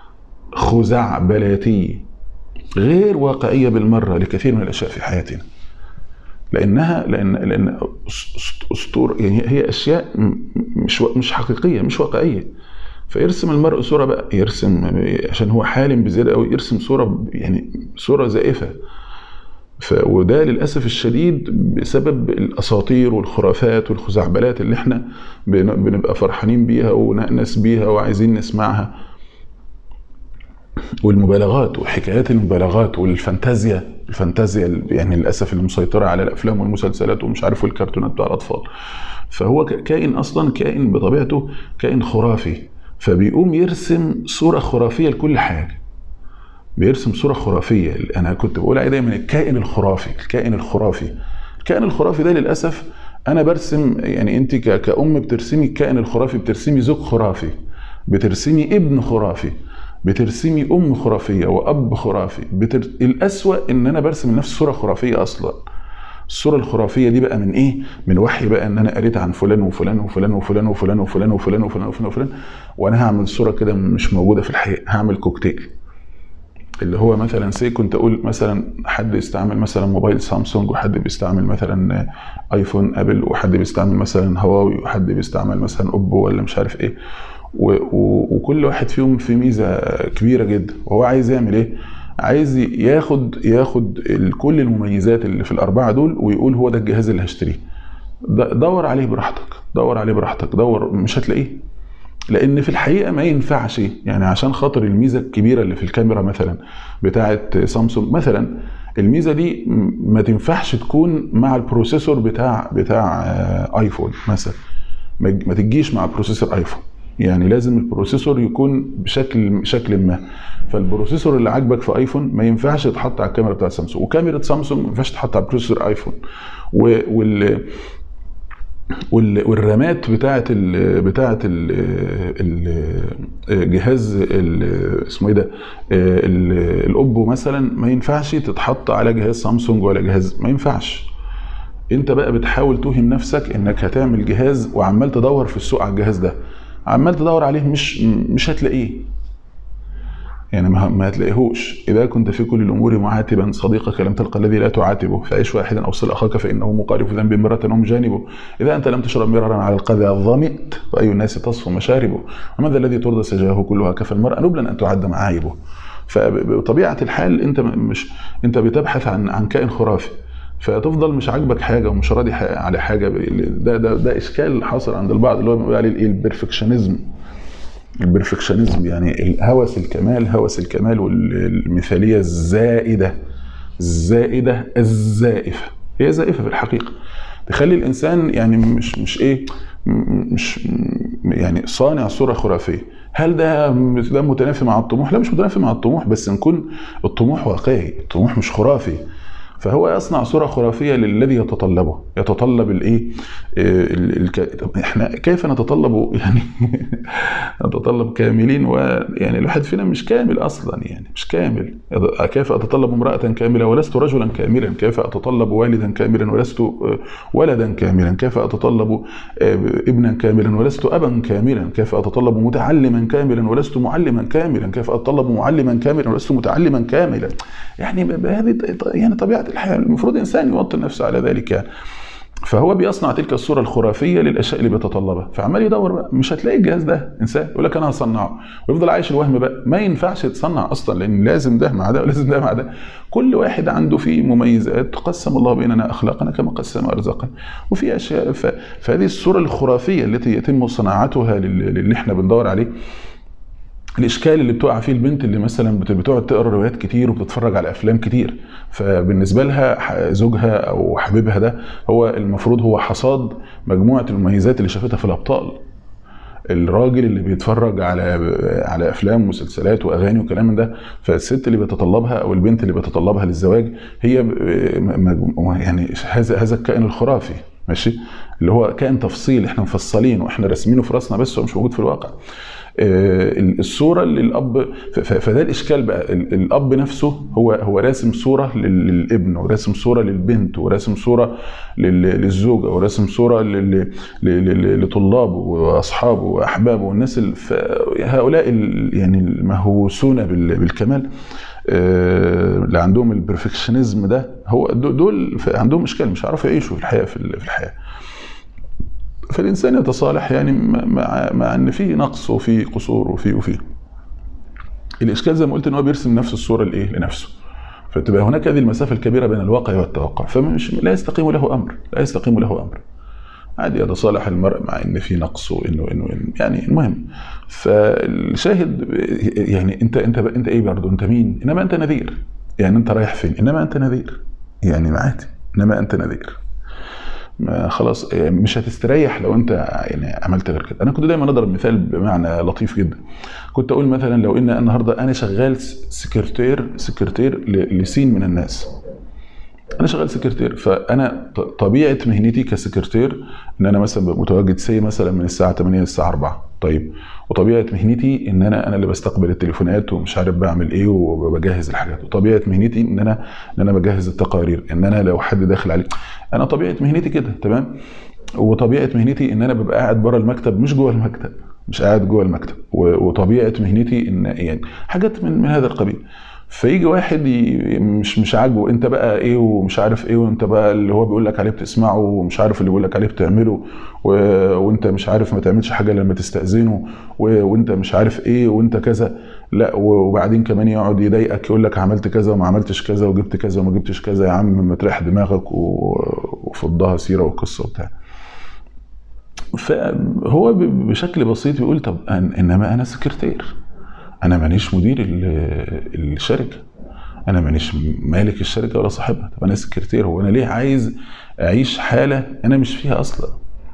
خزعبلاتيه غير واقعيه بالمره لكثير من الاشياء في حياتنا لانها لان لان أس- اسطور يعني هي اشياء م- مش و- مش حقيقيه مش واقعيه فيرسم المرء صوره بقى يرسم عشان هو حالم بزياده قوي يرسم صوره يعني صوره زائفه ف... وده للاسف الشديد بسبب الاساطير والخرافات والخزعبلات اللي احنا بن... بنبقى فرحانين بيها ونأنس بيها وعايزين نسمعها والمبالغات وحكايات المبالغات والفانتازيا الفانتازيا يعني للاسف اللي مسيطره على الافلام والمسلسلات ومش عارف والكرتونات بتاع الاطفال فهو كائن اصلا كائن بطبيعته كائن خرافي فبيقوم يرسم صوره خرافيه لكل حاجه بيرسم صوره خرافيه انا كنت بقول عليه دايما الكائن الخرافي الكائن الخرافي الكائن الخرافي ده للاسف انا برسم يعني انت كأم بترسمي الكائن الخرافي بترسمي زوج خرافي بترسمي ابن خرافي بترسمي ام خرافيه واب خرافي بتر... الاسوا ان انا برسم لنفسي صوره خرافيه اصلا الصوره الخرافيه دي بقى من ايه من وحي بقى ان انا قريت عن فلان وفلان وفلان وفلان وفلان وفلان وفلان وفلان وفلان وفلان وانا هعمل صوره كده مش موجوده في الحقيقه هعمل كوكتيل اللي هو مثلا سي كنت اقول مثلا حد يستعمل مثلا موبايل سامسونج وحد بيستعمل مثلا ايفون ابل وحد بيستعمل مثلا هواوي وحد بيستعمل مثلا اوبو ولا مش عارف ايه و و وكل واحد فيهم في ميزه كبيره جدا وهو عايز يعمل ايه عايز ياخد ياخد كل المميزات اللي في الاربعه دول ويقول هو ده الجهاز اللي هشتريه دور عليه براحتك دور عليه براحتك دور مش هتلاقيه لان في الحقيقه ما ينفعش يعني عشان خاطر الميزه الكبيره اللي في الكاميرا مثلا بتاعه سامسونج مثلا الميزه دي ما تنفعش تكون مع البروسيسور بتاع بتاع ايفون مثلا ما تجيش مع بروسيسور ايفون يعني لازم البروسيسور يكون بشكل شكل ما فالبروسيسور اللي عاجبك في ايفون ما ينفعش يتحط على الكاميرا بتاعت سامسونج وكاميرا سامسونج ما ينفعش تتحط على بروسيسور ايفون وال والرامات بتاعه ال بتاعه الجهاز اسمه ايه ده الاوبو مثلا ما ينفعش تتحط على جهاز سامسونج ولا جهاز ما ينفعش انت بقى بتحاول توهم نفسك انك هتعمل جهاز وعمال تدور في السوق على الجهاز ده عمال تدور عليه مش مش هتلاقيه يعني ما, ما هتلاقيهوش اذا كنت في كل الامور معاتبا صديقك لم تلقى الذي لا تعاتبه فعيش واحدا اوصل اخاك فانه مقارف ذنب مرة هم جانبه اذا انت لم تشرب مرارا على القذى ظمئت واي الناس تصفو مشاربه ومن ذا الذي ترضى سجاه كلها كفى المرء نبلا ان تعد معايبه فبطبيعه الحال انت مش انت بتبحث عن عن كائن خرافي فتفضل مش عاجبك حاجه ومش راضي على حاجه ده ده ده اشكال حاصل عند البعض اللي هو بيقول عليه الايه البرفكشنزم البرفكشنزم يعني هوس الكمال هوس الكمال والمثاليه الزائده الزائده الزائفه هي زائفه في الحقيقه تخلي الانسان يعني مش مش ايه مش يعني صانع صوره خرافيه هل ده ده متنافي مع الطموح لا مش متنافي مع الطموح بس نكون الطموح واقعي الطموح مش خرافي فهو يصنع صوره خرافيه للذي يتطلبه يتطلب الايه الك... احنا كيف نتطلب يعني نتطلب كاملين ويعني الواحد فينا مش كامل اصلا يعني مش كامل كيف اتطلب امراه كامله ولست رجلا كاملا كيف اتطلب والدا كاملا ولست ولدا كاملا كيف اتطلب ابنا كاملا ولست ابا كاملا كيف اتطلب متعلما كاملا ولست معلما كاملا كيف اتطلب معلما كاملا ولست متعلما كاملا يعني هذه يعني طبيعه الحياه المفروض انسان يوطن نفسه على ذلك يعني فهو بيصنع تلك الصوره الخرافيه للاشياء اللي بيتطلبها فعمال يدور بقى مش هتلاقي الجهاز ده انسان يقول لك انا هصنعه ويفضل عايش الوهم بقى ما ينفعش يتصنع اصلا لان لازم ده مع ده ولازم ده مع ده كل واحد عنده فيه مميزات قسم الله بيننا اخلاقنا كما قسم ارزاقنا وفي اشياء ف... فهذه الصوره الخرافيه التي يتم صناعتها للي احنا بندور عليه الاشكال اللي بتقع فيه البنت اللي مثلا بتقعد تقرا روايات كتير وبتتفرج على افلام كتير فبالنسبه لها زوجها او حبيبها ده هو المفروض هو حصاد مجموعه المميزات اللي شافتها في الابطال الراجل اللي بيتفرج على على افلام ومسلسلات واغاني وكلام من ده فالست اللي بيتطلبها او البنت اللي بيتطلبها للزواج هي يعني هذا هذا الكائن الخرافي ماشي اللي هو كائن تفصيل احنا مفصلين واحنا راسمينه في راسنا بس هو مش موجود في الواقع الصوره اللي الاب فده الاشكال بقى الاب نفسه هو هو راسم صوره للابن وراسم صوره للبنت وراسم صوره للزوجه وراسم صوره لطلابه واصحابه واحبابه والناس هؤلاء يعني المهووسون بالكمال اللي عندهم البرفكشنزم ده هو دول عندهم اشكال مش هيعرفوا يعيشوا في الحياه في الحياه فالانسان يتصالح يعني مع مع ان في نقص وفي قصور وفي وفي الاشكال زي ما قلت ان هو بيرسم نفس الصوره لايه لنفسه فتبقى هناك هذه المسافه الكبيره بين الواقع والتوقع فمش لا يستقيم له امر لا يستقيم له امر عادي يتصالح المرء مع ان في نقص وانه انه إنه- يعني المهم فالشاهد يعني انت انت انت ايه برضه انت مين؟ انما انت نذير يعني انت رايح فين؟ انما انت نذير يعني عادي انما انت نذير ما خلاص يعني مش هتستريح لو انت يعني عملت غير كده انا كنت دايما اضرب مثال بمعنى لطيف جدا كنت اقول مثلا لو ان النهارده انا شغال سكرتير سكرتير ل- لسين من الناس انا شغال سكرتير فانا ط- طبيعه مهنتي كسكرتير ان انا مثلا ببقى متواجد سي مثلا من الساعه 8 للساعه 4 طيب وطبيعه مهنتي ان انا انا اللي بستقبل التليفونات ومش عارف بعمل ايه وبجهز الحاجات وطبيعه مهنتي ان انا ان انا بجهز التقارير ان انا لو حد داخل علي انا طبيعه مهنتي كده تمام وطبيعه مهنتي ان انا ببقى قاعد بره المكتب مش جوه المكتب مش قاعد جوه المكتب و- وطبيعه مهنتي ان يعني حاجات من من هذا القبيل فيجي واحد ي- مش مش عاجبه انت بقى ايه ومش عارف ايه وانت بقى اللي هو بيقول لك عليه بتسمعه ومش عارف اللي بيقول لك عليه بتعمله و... وانت مش عارف ما تعملش حاجه لما تستاذنه و... وانت مش عارف ايه وانت كذا لا وبعدين كمان يقعد يضايقك يقول لك عملت كذا وما عملتش كذا وجبت كذا وما جبتش كذا يا عم ما تريح دماغك و... وفضها سيره وقصه وبتاع فهو ب- بشكل بسيط بيقول طب أن- انما انا سكرتير انا مانيش مدير ال- الشركه انا مانيش مالك الشركه ولا صاحبها طب انا سكرتير هو انا ليه عايز اعيش حاله انا مش فيها اصلا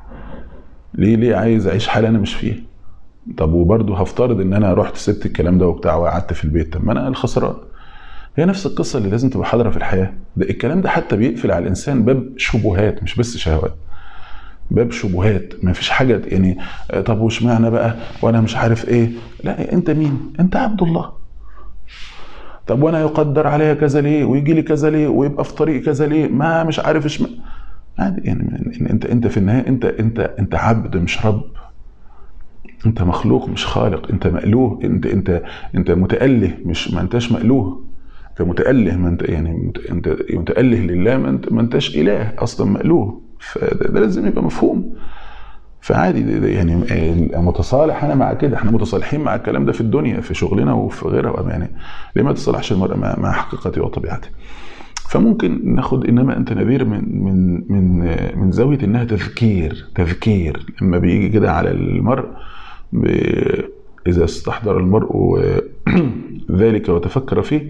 ليه ليه عايز اعيش حاله انا مش فيها طب وبرضه هفترض ان انا رحت سبت الكلام ده وبتاع وقعدت في البيت طب ما انا الخسران هي نفس القصه اللي لازم تبقى حاضره في الحياه ده الكلام ده حتى بيقفل على الانسان باب شبهات مش بس شهوات باب شبهات ما فيش حاجه يعني آه، طب وش معنى بقى وانا مش عارف ايه لا انت مين انت عبد الله طب وانا يقدر عليا كذا ليه ويجي لي كذا ليه ويبقى في طريق كذا ليه ما مش عارف ايش ما- عادي يعني إن- انت انت في النهايه انت انت انت عبد مش رب انت مخلوق مش خالق انت مألوه انت انت انت متأله مش ما انتش مألوه انت متأله ما انت يعني مت- انت متأله لله ما انت ما انتش اله اصلا مألوه فده ده لازم يبقى مفهوم فعادي ده- ده يعني متصالح انا مع كده احنا متصالحين مع الكلام ده في الدنيا في شغلنا وفي غيرها يعني ليه ما تصالحش المرء مع, مع حقيقته وطبيعته فممكن ناخد انما انت نذير من من من من زاويه انها تذكير تذكير لما بيجي كده على المرء ب- اذا استحضر المرء ذلك وتفكر فيه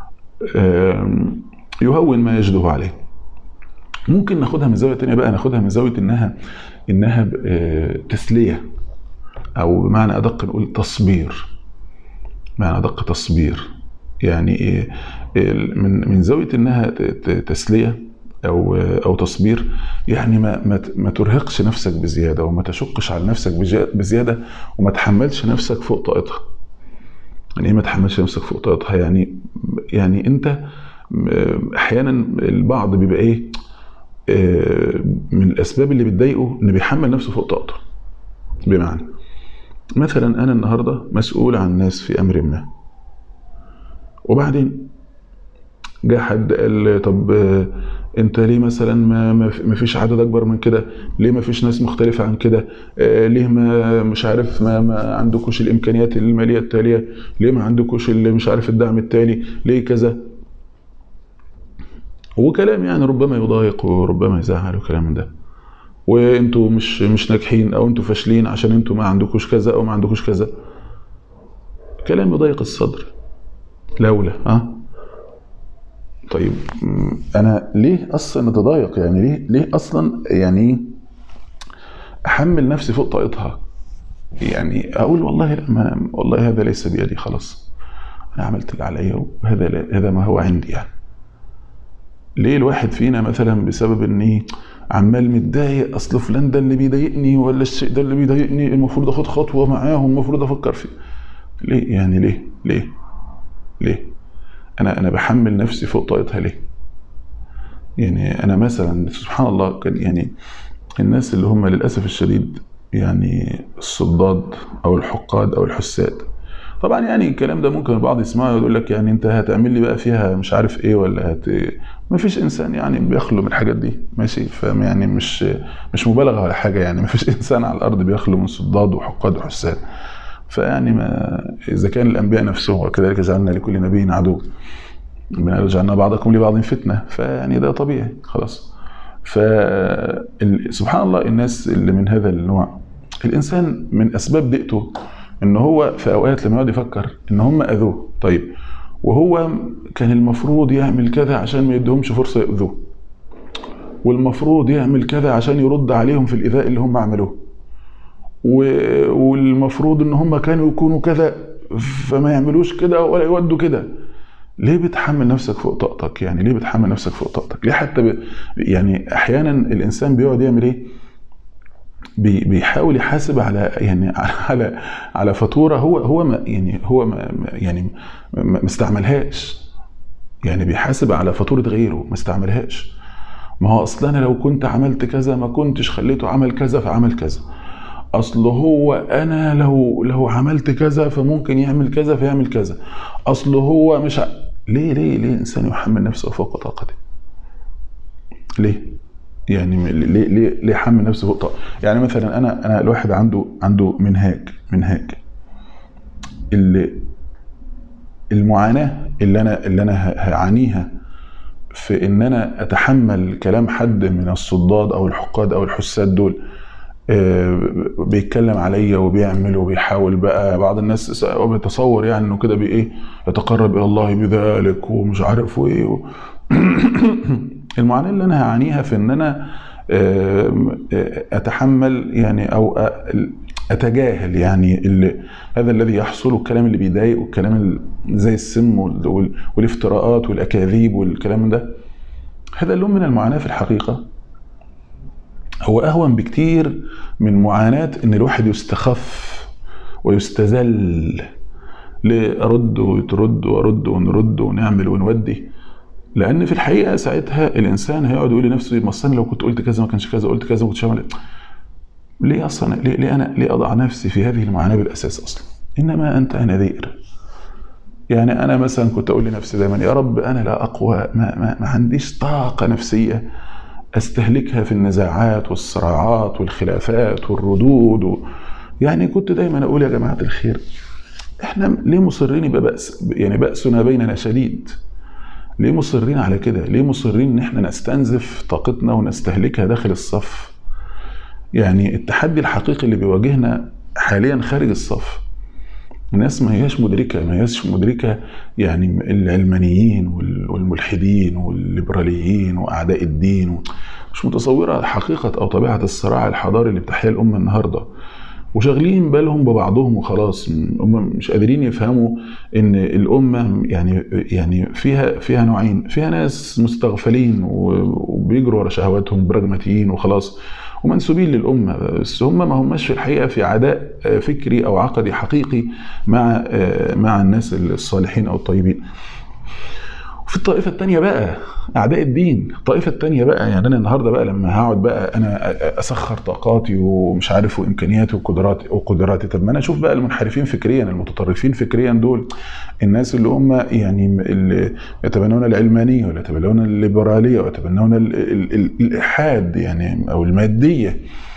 آم، يهون ما يجده عليه ممكن ناخدها من زاويه تانية بقى ناخدها من زاويه انها انها آه، تسليه او بمعنى ادق نقول تصبير معنى ادق تصبير يعني ايه ال- من من زاويه انها ت- ت- تسليه او او تصبير يعني ما ما ت- ما ترهقش نفسك بزياده وما تشقش على نفسك بجا- بزياده وما تحملش نفسك فوق طاقتها يعني ايه ما تحملش نفسك فوق طاقتها يعني يعني انت م- احيانا البعض بيبقى ايه آه، من الاسباب اللي بتضايقه انه بيحمل نفسه فوق طاقته بمعنى مثلا انا النهارده مسؤول عن ناس في امر ما وبعدين جه حد قال طب آه، انت ليه مثلا ما ما في- ما فيش عدد اكبر من كده ليه ما فيش ناس مختلفه عن كده آه، ليه ما مش عارف ما ما عندكوش الامكانيات الماليه التاليه ليه ما عندكوش اللي مش عارف الدعم التالي ليه كذا هو كلام يعني ربما يضايق وربما يزعل وكلام من ده وانتوا مش مش ناجحين او انتوا فاشلين عشان انتوا ما عندكوش كذا او ما عندكوش كذا كلام يضايق الصدر لولا ها طيب م، انا ليه اصلا اتضايق يعني ليه ليه اصلا يعني احمل نفسي فوق طاقتها يعني اقول والله لا ما والله هذا ليس بيدي خلاص انا عملت اللي عليا وهذا لا- هذا ما هو عندي يعني ليه الواحد فينا مثلا بسبب اني عمال متضايق اصل فلان ده اللي بيضايقني ولا الشيء ده اللي بيضايقني المفروض اخد خطوه معاه والمفروض افكر فيه ليه يعني ليه ليه ليه انا انا بحمل نفسي فوق طاقتها ليه يعني انا مثلا سبحان الله كان يعني الناس اللي هم للاسف الشديد يعني الصداد او الحقاد او الحساد طبعا يعني الكلام ده ممكن البعض يسمعه ويقول لك يعني انت هتعمل لي بقى فيها مش عارف ايه ولا هت ما فيش انسان يعني بيخلو من الحاجات دي ماشي فاهم يعني مش مش مبالغه ولا حاجه يعني ما فيش انسان على الارض بيخلو من صداد وحقاد وحساد فيعني ما اذا كان الانبياء نفسهم وكذلك جعلنا لكل نبي عدو ربنا جعلنا بعضكم لبعض فتنه فيعني ده طبيعي خلاص فسبحان الله الناس اللي من هذا النوع الانسان من اسباب ضيقته ان هو في اوقات لما يقعد يفكر ان هم اذوه طيب وهو كان المفروض يعمل كذا عشان ما يدهمش فرصه ياذوه والمفروض يعمل كذا عشان يرد عليهم في الايذاء اللي هم عملوه و- والمفروض ان هم كانوا يكونوا كذا فما يعملوش كده ولا يودوا كده ليه بتحمل نفسك فوق طاقتك يعني ليه بتحمل نفسك فوق طاقتك ليه حتى ب... يعني احيانا الانسان بيقعد يعمل ايه بي... بيحاول يحاسب على يعني على على فاتوره هو هو ما يعني هو ما ما- يعني ما ما استعملهاش يعني بيحاسب على فاتوره غيره ما استعملهاش ما هو اصل انا لو كنت عملت كذا ما كنتش خليته عمل كذا فعمل كذا اصل هو انا لو لو عملت كذا فممكن يعمل كذا فيعمل كذا اصل هو مش ع... ليه ليه ليه الانسان يحمل نفسه فوق طاقته ليه يعني م- ليه ليه ليه يحمل نفسه فوق طاقته يعني مثلا انا انا الواحد عنده عنده منهاج منهاج اللي المعاناه اللي انا اللي انا ه- هعانيها في ان انا اتحمل كلام حد من الصداد او الحقاد او الحساد دول آه، بيتكلم عليا وبيعمل وبيحاول بقى بعض الناس بيتصور يعني انه كده بايه يتقرب الى الله بذلك ومش عارف وايه و... المعاناه اللي انا هعانيها في ان انا آم، آه، اتحمل يعني او أ- اتجاهل يعني اللي هذا الذي يحصل الكلام اللي بيضايق والكلام اللي زي السم وال- وال- والافتراءات والاكاذيب والكلام ده هذا اللون من المعاناه في الحقيقه هو اهون بكتير من معاناه ان الواحد يستخف ويستذل ليه ارد وترد وارد ونرد ونعمل ونودي لان في الحقيقه ساعتها الانسان هيقعد يقول لنفسه ما أصل أنا لو كنت قلت كذا ما كانش كذا قلت كذا ما كنتش عمل ليه اصلا ليه, ليه انا ليه اضع نفسي في هذه المعاناه بالاساس اصلا انما انت نذير يعني انا مثلا كنت اقول لنفسي دايما يا رب انا لا اقوى ما, ما, ما عنديش طاقه نفسيه استهلكها في النزاعات والصراعات والخلافات والردود و... يعني كنت دايما اقول يا جماعه الخير احنا ليه مصرين يبقى بأس يعني بأسنا بيننا شديد ليه مصرين على كده ليه مصرين ان احنا نستنزف طاقتنا ونستهلكها داخل الصف يعني التحدي الحقيقي اللي بيواجهنا حاليا خارج الصف الناس ما هياش مدركة ما هياش مدركة يعني العلمانيين وال- والملحدين والليبراليين وأعداء الدين مش متصورة حقيقة أو طبيعة الصراع الحضاري اللي بتحيا الأمة النهاردة وشاغلين بالهم ببعضهم وخلاص هم مش قادرين يفهموا ان الامه يعني يعني فيها فيها نوعين فيها ناس مستغفلين و- وبيجروا ورا شهواتهم براجماتيين وخلاص ومنسوبين للامه بس هم ما هماش في الحقيقه في عداء فكري او عقدي حقيقي مع مع الناس الصالحين او الطيبين وفي الطائفة التانية بقى أعداء الدين الطائفة التانية بقى يعني أنا النهاردة بقى لما هقعد بقى أنا أسخر طاقاتي ومش عارف وإمكانياتي وقدراتي وقدراتي طب ما أنا أشوف بقى المنحرفين فكريا المتطرفين فكريا دول الناس اللي هم يعني اللي يتبنون العلمانية ولا يتبنون الليبرالية ويتبنون ال- ال- ال- الإلحاد يعني أو المادية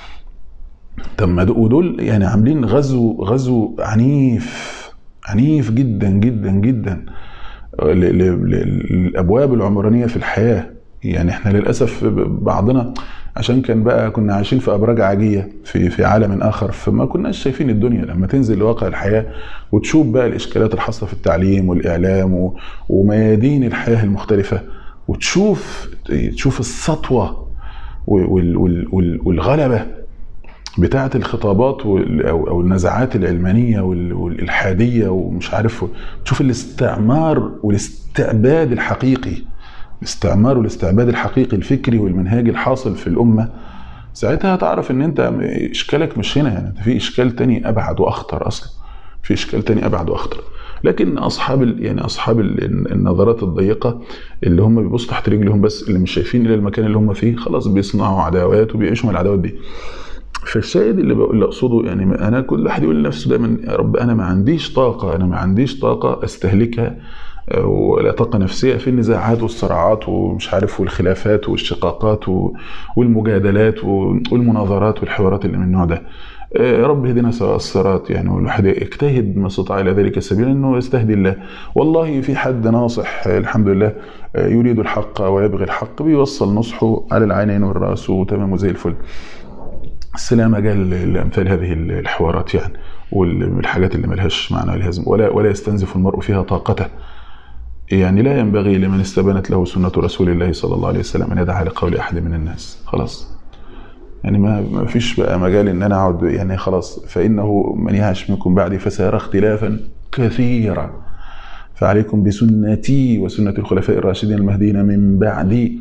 طب ما دول- ودول يعني عاملين غزو غزو عنيف عنيف جدا جدا جدا ل- ل- ل- للابواب العمرانيه في الحياه يعني احنا للاسف بعضنا عشان كان بقى كنا عايشين في ابراج عاجيه في في عالم اخر فما كناش شايفين الدنيا لما تنزل لواقع الحياه وتشوف بقى الاشكالات الحاصله في التعليم والاعلام و- وميادين الحياه المختلفه وتشوف تشوف السطوه وال- وال- وال- والغلبه بتاعة الخطابات وال- أو أو النزعات العلمانية وال- والإلحادية ومش عارف تشوف الاستعمار والاستعباد الحقيقي الاستعمار والاستعباد الحقيقي الفكري والمنهاجي الحاصل في الأمة ساعتها هتعرف إن أنت إشكالك مش هنا يعني أنت في إشكال تاني أبعد وأخطر أصلا في إشكال تاني أبعد وأخطر لكن أصحاب ال- يعني أصحاب ال- النظرات الضيقة اللي هم بيبصوا تحت رجلهم بس اللي مش شايفين إلى المكان اللي هم فيه خلاص بيصنعوا عداوات وبيعيشوا مع العداوات دي فالشاهد اللي بقول اللي اقصده يعني انا كل واحد يقول لنفسه دايما يا رب انا ما عنديش طاقه انا ما عنديش طاقه استهلكها آه، ولا طاقه نفسيه في النزاعات والصراعات ومش عارف والخلافات والشقاقات و- والمجادلات و- والمناظرات والحوارات اللي من النوع ده آه، رب اهدنا سواء الصراط يعني والواحد يجتهد ما استطاع الى ذلك سبيلا انه يستهدي الله والله في حد ناصح آه، الحمد لله آه، يريد الحق ويبغي الحق بيوصل نصحه على العينين والراس وتمام زي الفل بس لا مجال لامثال هذه الحوارات يعني والحاجات اللي ملهاش معنى لازم ولا ولا يستنزف المرء فيها طاقته يعني لا ينبغي لمن استبانت له سنة رسول الله صلى الله عليه وسلم أن يدعى لقول أحد من الناس خلاص يعني ما ما فيش بقى مجال ان انا اقعد يعني خلاص فانه من يعش منكم بعدي فسيرى اختلافا كثيرا فعليكم بسنتي وسنه الخلفاء الراشدين المهديين من بعدي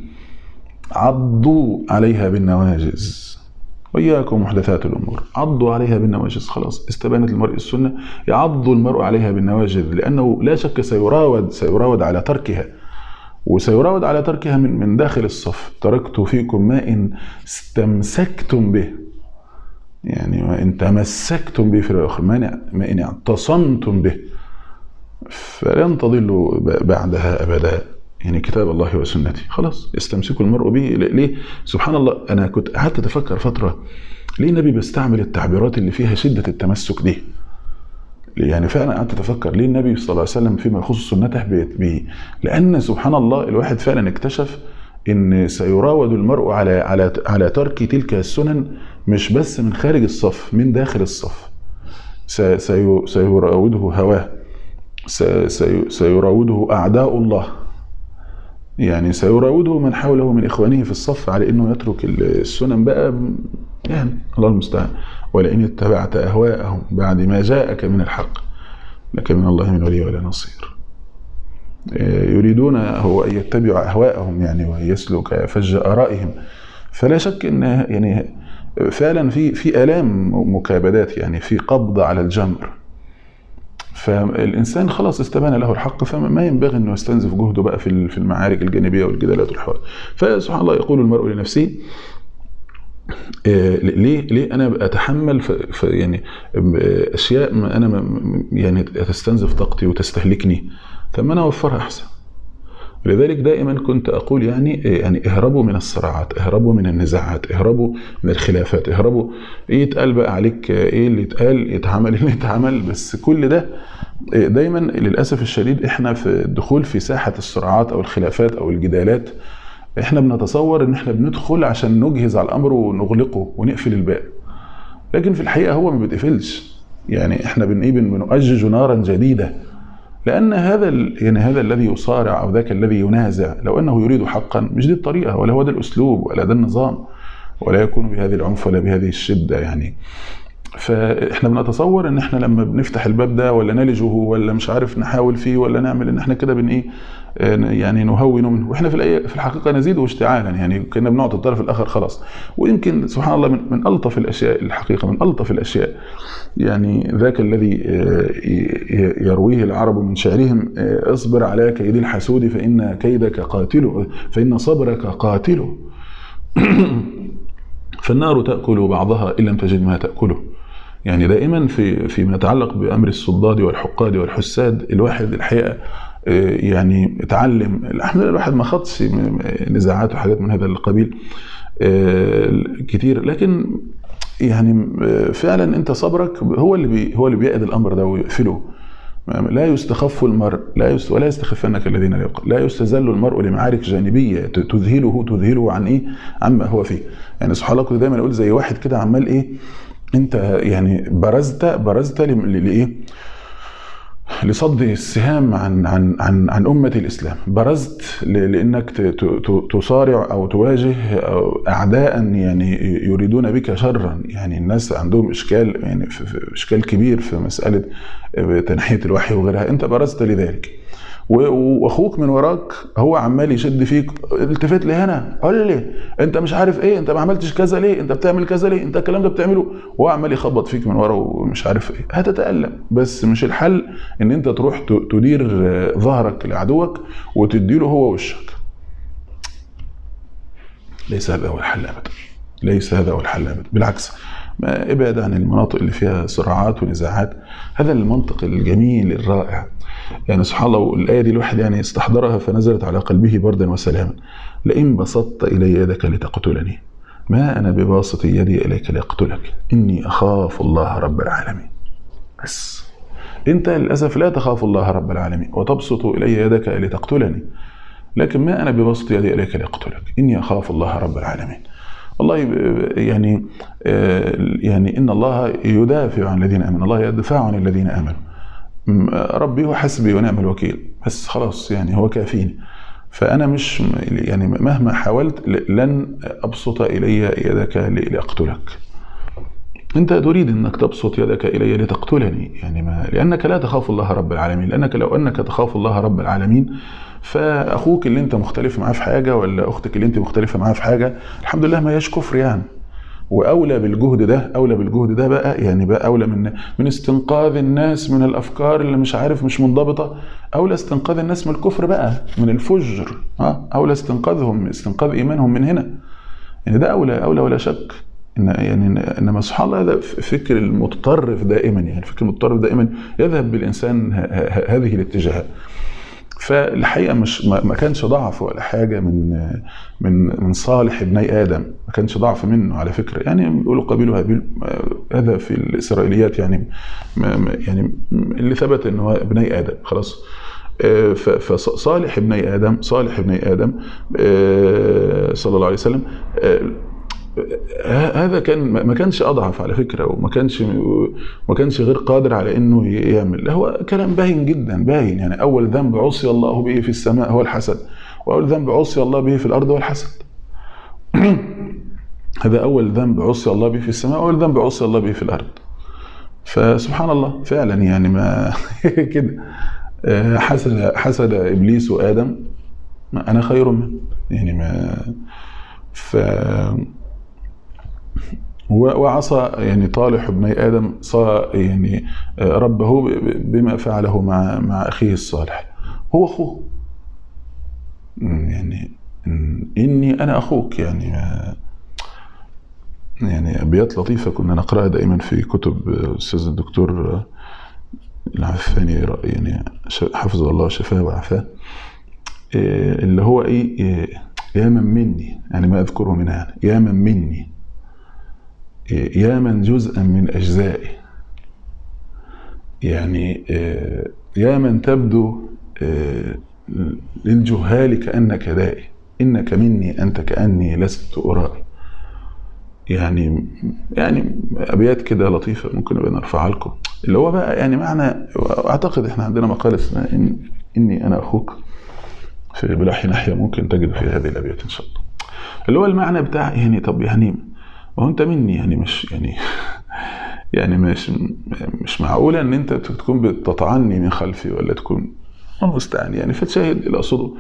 عضوا عليها بالنواجز وإياكم محدثات الأمور عضوا عليها بالنواجذ خلاص استبانت المرء السنة يعض المرء عليها بالنواجذ لأنه لا شك سيراود سيراود على تركها وسيراود على تركها من من داخل الصف تركت فيكم ما إن استمسكتم به يعني ما إن تمسكتم به في الآخر ما إن اعتصمتم به فلن تضلوا بعدها أبدا يعني كتاب الله وسنتي خلاص يستمسك المرء به ليه سبحان الله انا كنت قعدت اتفكر فتره ليه النبي بيستعمل التعبيرات اللي فيها شده التمسك دي يعني فعلا قعدت اتفكر ليه النبي صلى الله عليه وسلم فيما يخص سنته به لان سبحان الله الواحد فعلا اكتشف ان سيراود المرء على على على ترك تلك السنن مش بس من خارج الصف من داخل الصف سيراوده هواه سيراوده اعداء الله يعني سيراوده من حوله من إخوانه في الصف على أنه يترك السنن بقى يعني الله المستعان ولئن اتبعت أهواءهم بعد ما جاءك من الحق لك من الله من ولي ولا نصير يريدون هو أن يتبعوا أهواءهم يعني ويسلك فج آرائهم فلا شك أن يعني فعلا في في آلام مكابدات يعني في قبض على الجمر فالانسان خلاص استبان له الحق فما ينبغي انه يستنزف جهده بقى في في المعارك الجانبيه والجدالات والحوار فسبحان الله يقول المرء لنفسه ليه ليه انا اتحمل في يعني اشياء ما انا يعني تستنزف طاقتي وتستهلكني طب ما انا اوفرها احسن لذلك دائما كنت اقول يعني يعني اهربوا من الصراعات اهربوا من النزاعات اهربوا من الخلافات اهربوا ايه يتقال بقى عليك ايه اللي يتقال يتعمل اللي يتعمل بس كل ده دايما للاسف الشديد احنا في الدخول في ساحه الصراعات او الخلافات او الجدالات احنا بنتصور ان احنا بندخل عشان نجهز على الامر ونغلقه ونقفل الباب لكن في الحقيقه هو ما بيتقفلش يعني احنا بن ايه بنؤجج نارا جديده لأن هذا يعني هذا الذي يصارع أو ذاك الذي ينازع لو أنه يريد حقا مش دي الطريقة ولا هو ده الأسلوب ولا ده النظام ولا يكون بهذه العنف ولا بهذه الشدة يعني فاحنا بنتصور ان احنا لما بنفتح الباب ده ولا نلجه ولا مش عارف نحاول فيه ولا نعمل ان احنا كده بن ايه يعني نهون منه واحنا في في الحقيقه نزيده اشتعالا يعني كنا بنعطي الطرف الاخر خلاص ويمكن سبحان الله من, من الطف الاشياء الحقيقه من الطف الاشياء يعني ذاك الذي يرويه العرب من شعرهم اصبر على كيد الحسود فان كيدك قاتله فان صبرك قاتله فالنار تاكل بعضها ان لم تجد ما تاكله يعني دائما في فيما يتعلق بامر الصداد والحقاد والحساد الواحد الحقيقه يعني اتعلم الحمد لله الواحد ما خدش نزاعات وحاجات من هذا القبيل كتير لكن يعني فعلا انت صبرك هو اللي بي هو اللي بيأد الامر ده ويقفله لا يستخف المرء لا يست ولا يستخفنك الذين لا يقل لا يستذل المرء لمعارك جانبيه تذهله تذهله عن ايه عما هو فيه يعني سبحان الله كنت دايما اقول زي واحد كده عمال ايه انت يعني برزت برزت لايه لصد السهام عن عن عن عن امه الاسلام برزت لانك تصارع او تواجه اعداء يعني يريدون بك شرا يعني الناس عندهم اشكال يعني اشكال كبير في مساله تنحيه الوحي وغيرها انت برزت لذلك واخوك من وراك هو عمال يشد فيك التفت لي هنا قول لي انت مش عارف ايه انت ما عملتش كذا ليه انت بتعمل كذا ليه انت الكلام ده بتعمله وهو عمال يخبط فيك من ورا ومش عارف ايه هتتالم بس مش الحل ان انت تروح تدير ظهرك لعدوك وتديله هو وشك ليس هذا هو الحل ابدا ليس هذا هو الحل ابدا بالعكس ما ابعد عن المناطق اللي فيها صراعات ونزاعات هذا المنطق الجميل الرائع يعني سبحان الله الآية دي الواحد يعني استحضرها فنزلت على قلبه بردا وسلاما لئن بسطت إلي يدك لتقتلني ما انا بباسط يدي اليك لاقتلك اني اخاف الله رب العالمين بس انت للاسف لا تخاف الله رب العالمين وتبسط الي يدك لتقتلني لكن ما انا ببسط يدي اليك لاقتلك اني اخاف الله رب العالمين والله يعني يعني ان الله يدافع عن الذين امنوا الله يدفع عن الذين امنوا ربي هو حسبي ونعم الوكيل بس خلاص يعني هو كافيني فانا مش يعني مهما حاولت لن ابسط الي يدك لاقتلك انت تريد انك تبسط يدك الي لتقتلني يعني ما لانك لا تخاف الله رب العالمين لانك لو انك تخاف الله رب العالمين فاخوك اللي انت مختلف معاه في حاجه ولا اختك اللي انت مختلفه معاه في حاجه الحمد لله ما هياش كفر يعني واولى بالجهد ده اولى بالجهد ده بقى يعني بقى اولى من من استنقاذ الناس من الافكار اللي مش عارف مش منضبطه اولى استنقاذ الناس من الكفر بقى من الفجر ها اولى استنقاذهم استنقاذ ايمانهم من هنا يعني ده اولى اولى ولا شك إن يعني انما سبحان الله هذا فكر المتطرف دائما يعني الفكر المتطرف دائما يذهب بالانسان هذه الاتجاهات فالحقيقه مش ما كانش ضعف ولا حاجه من من من صالح ابني ادم ما كانش ضعف منه على فكره يعني بيقولوا قبيل هابيل هذا في الاسرائيليات يعني يعني اللي ثبت ان هو ابني ادم خلاص فصالح ابني ادم صالح ابني ادم صلى الله عليه وسلم هذا كان ما كانش اضعف على فكره وما كانش ما كانش غير قادر على انه يعمل هو كلام باين جدا باين يعني اول ذنب عصي الله به في السماء هو الحسد واول ذنب عصي الله به في الارض هو الحسد هذا اول ذنب عصي الله به في السماء واول ذنب عصي الله به في الارض فسبحان الله فعلا يعني ما كده حسد حسد ابليس وادم انا خير منه يعني ما ف وعصى يعني طالح ابن ادم صى يعني ربه بما فعله مع مع اخيه الصالح هو اخوه يعني اني انا اخوك يعني يعني ابيات لطيفه كنا نقراها دائما في كتب الاستاذ الدكتور العفاني يعني حفظه الله وشفاه وعافاه اللي هو ايه يا من مني يعني ما اذكره منها يعني يا من مني يا من جزءا من اجزائي يعني يا من تبدو للجهال كانك دائي انك مني انت كاني لست ارائي يعني يعني ابيات كده لطيفه ممكن نبقى نرفعها لكم اللي هو بقى يعني معنى اعتقد احنا عندنا مقاله اسمها إن اني انا اخوك في بلحي ناحيه ممكن تجد في هذه الابيات ان شاء الله اللي هو المعنى بتاع يعني طب يعني ما هو انت مني يعني مش يعني يعني مش مش معقوله ان انت تكون بتطعني من خلفي ولا تكون المستعان يعني فتشاهد اللي اقصده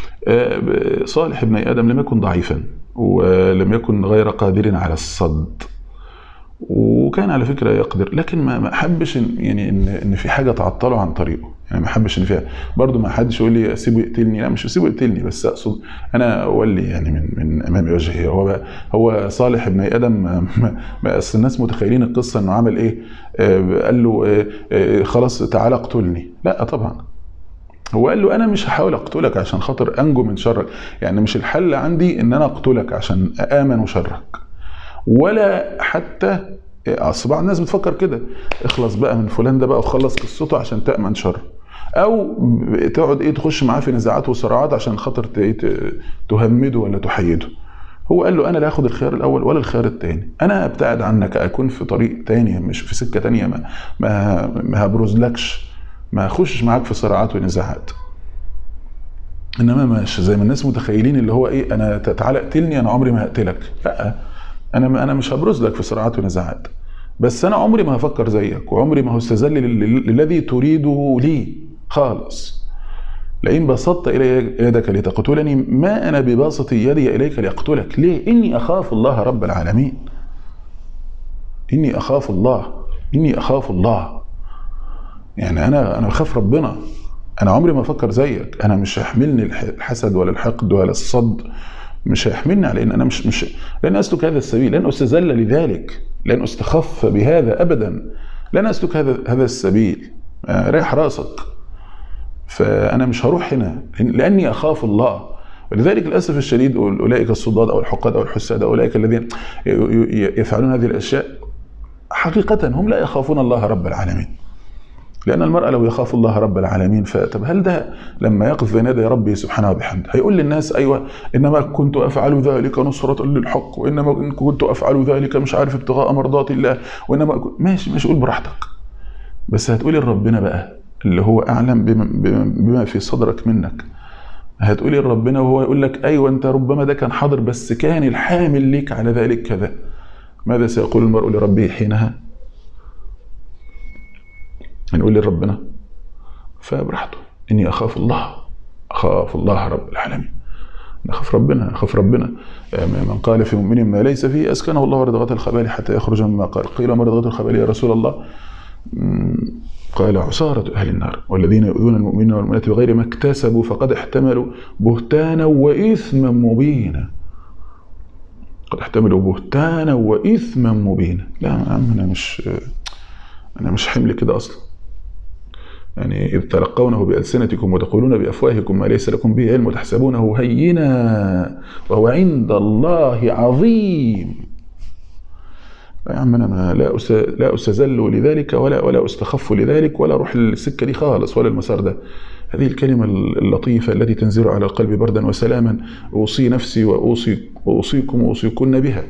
صالح ابن ادم لم يكن ضعيفا ولم يكن غير قادر على الصد وكان على فكره يقدر لكن ما حبش إن يعني ان ان في حاجه تعطله عن طريقه يعني ما حبش ان فيها برضه ما حدش يقول لي اسيبه يقتلني لا مش اسيبه يقتلني بس اقصد انا اولي يعني من من امام وجهي هو هو صالح ابن ادم ما اصل الناس متخيلين القصه انه عمل ايه آه قال له آه آه خلاص تعالى اقتلني لا طبعا هو قال له انا مش هحاول اقتلك عشان خاطر انجو من شرك يعني مش الحل عندي ان انا اقتلك عشان امن شرك ولا حتى اصل بعض الناس بتفكر كده اخلص بقى من فلان ده بقى وخلص قصته عشان تامن شره او تقعد ايه تخش معاه في نزاعات وصراعات عشان خاطر تهمده ولا تحيده هو قال له انا لا اخد الخيار الاول ولا الخيار الثاني انا ابتعد عنك اكون في طريق تاني مش في سكه تانية ما ما, ما هبرزلكش ما اخشش معاك في صراعات ونزاعات انما مش زي ما الناس متخيلين اللي هو ايه انا تعالى اقتلني انا عمري ما هقتلك لا انا انا مش هبرز لك في صراعات ونزاعات بس انا عمري ما هفكر زيك وعمري ما هستذل للذي تريده لي خالص لئن بسطت الي يدك لتقتلني ما انا بباسط يدي اليك لاقتلك ليه اني اخاف الله رب العالمين اني اخاف الله اني اخاف الله يعني انا انا بخاف ربنا انا عمري ما افكر زيك انا مش هيحملني الحسد ولا الحقد ولا الصد مش هيحملني على ان انا مش مش لن اسلك هذا السبيل لن استذل لذلك لن استخف بهذا ابدا لن اسلك هذا هذا السبيل ريح راسك فانا مش هروح هنا لاني اخاف الله ولذلك للاسف الشديد اولئك الصداد او الحقاد او الحساد اولئك الذين ي- ي- يفعلون هذه الاشياء حقيقه هم لا يخافون الله رب العالمين لأن المرء لو يخاف الله رب العالمين فطب هل ده لما يقف بين يدي ربه سبحانه وبحمده هيقول للناس أيوة إنما كنت أفعل ذلك نصرة للحق وإنما كنت أفعل ذلك مش عارف ابتغاء مرضات الله وإنما كنت- ماشي ماشي قول براحتك بس هتقولي لربنا بقى اللي هو أعلم بما, بما, بما في صدرك منك هتقولي لربنا وهو يقول لك أيوة أنت ربما ده كان حاضر بس كان الحامل ليك على ذلك كذا ماذا سيقول المرء لربه حينها؟ هنقول لربنا فبراحته اني اخاف الله اخاف الله رب العالمين نخاف ربنا اخاف ربنا من قال في مؤمن ما ليس فيه اسكنه الله ردغات الخبال حتى يخرج مما قال قيل ما ردغات الخبال يا رسول الله مم، قال عصارة أهل النار والذين يؤذون المؤمنين والمؤمنات بغير ما اكتسبوا فقد احتملوا بهتانا وإثما مبينا قد احتملوا بهتانا وإثما مبينا لا يا عم أنا مش أنا مش حمل كده أصلا يعني إذ تلقونه بألسنتكم وتقولون بأفواهكم ما ليس لكم به علم وتحسبونه هينا وهو عند الله عظيم لا يا عم انا ما لا أس... لا استذل لذلك ولا ولا استخف لذلك ولا اروح السكه دي خالص ولا المسار ده هذه الكلمه اللطيفه التي تنزل على القلب بردا وسلاما اوصي نفسي واوصي واوصيكم واوصيكن بها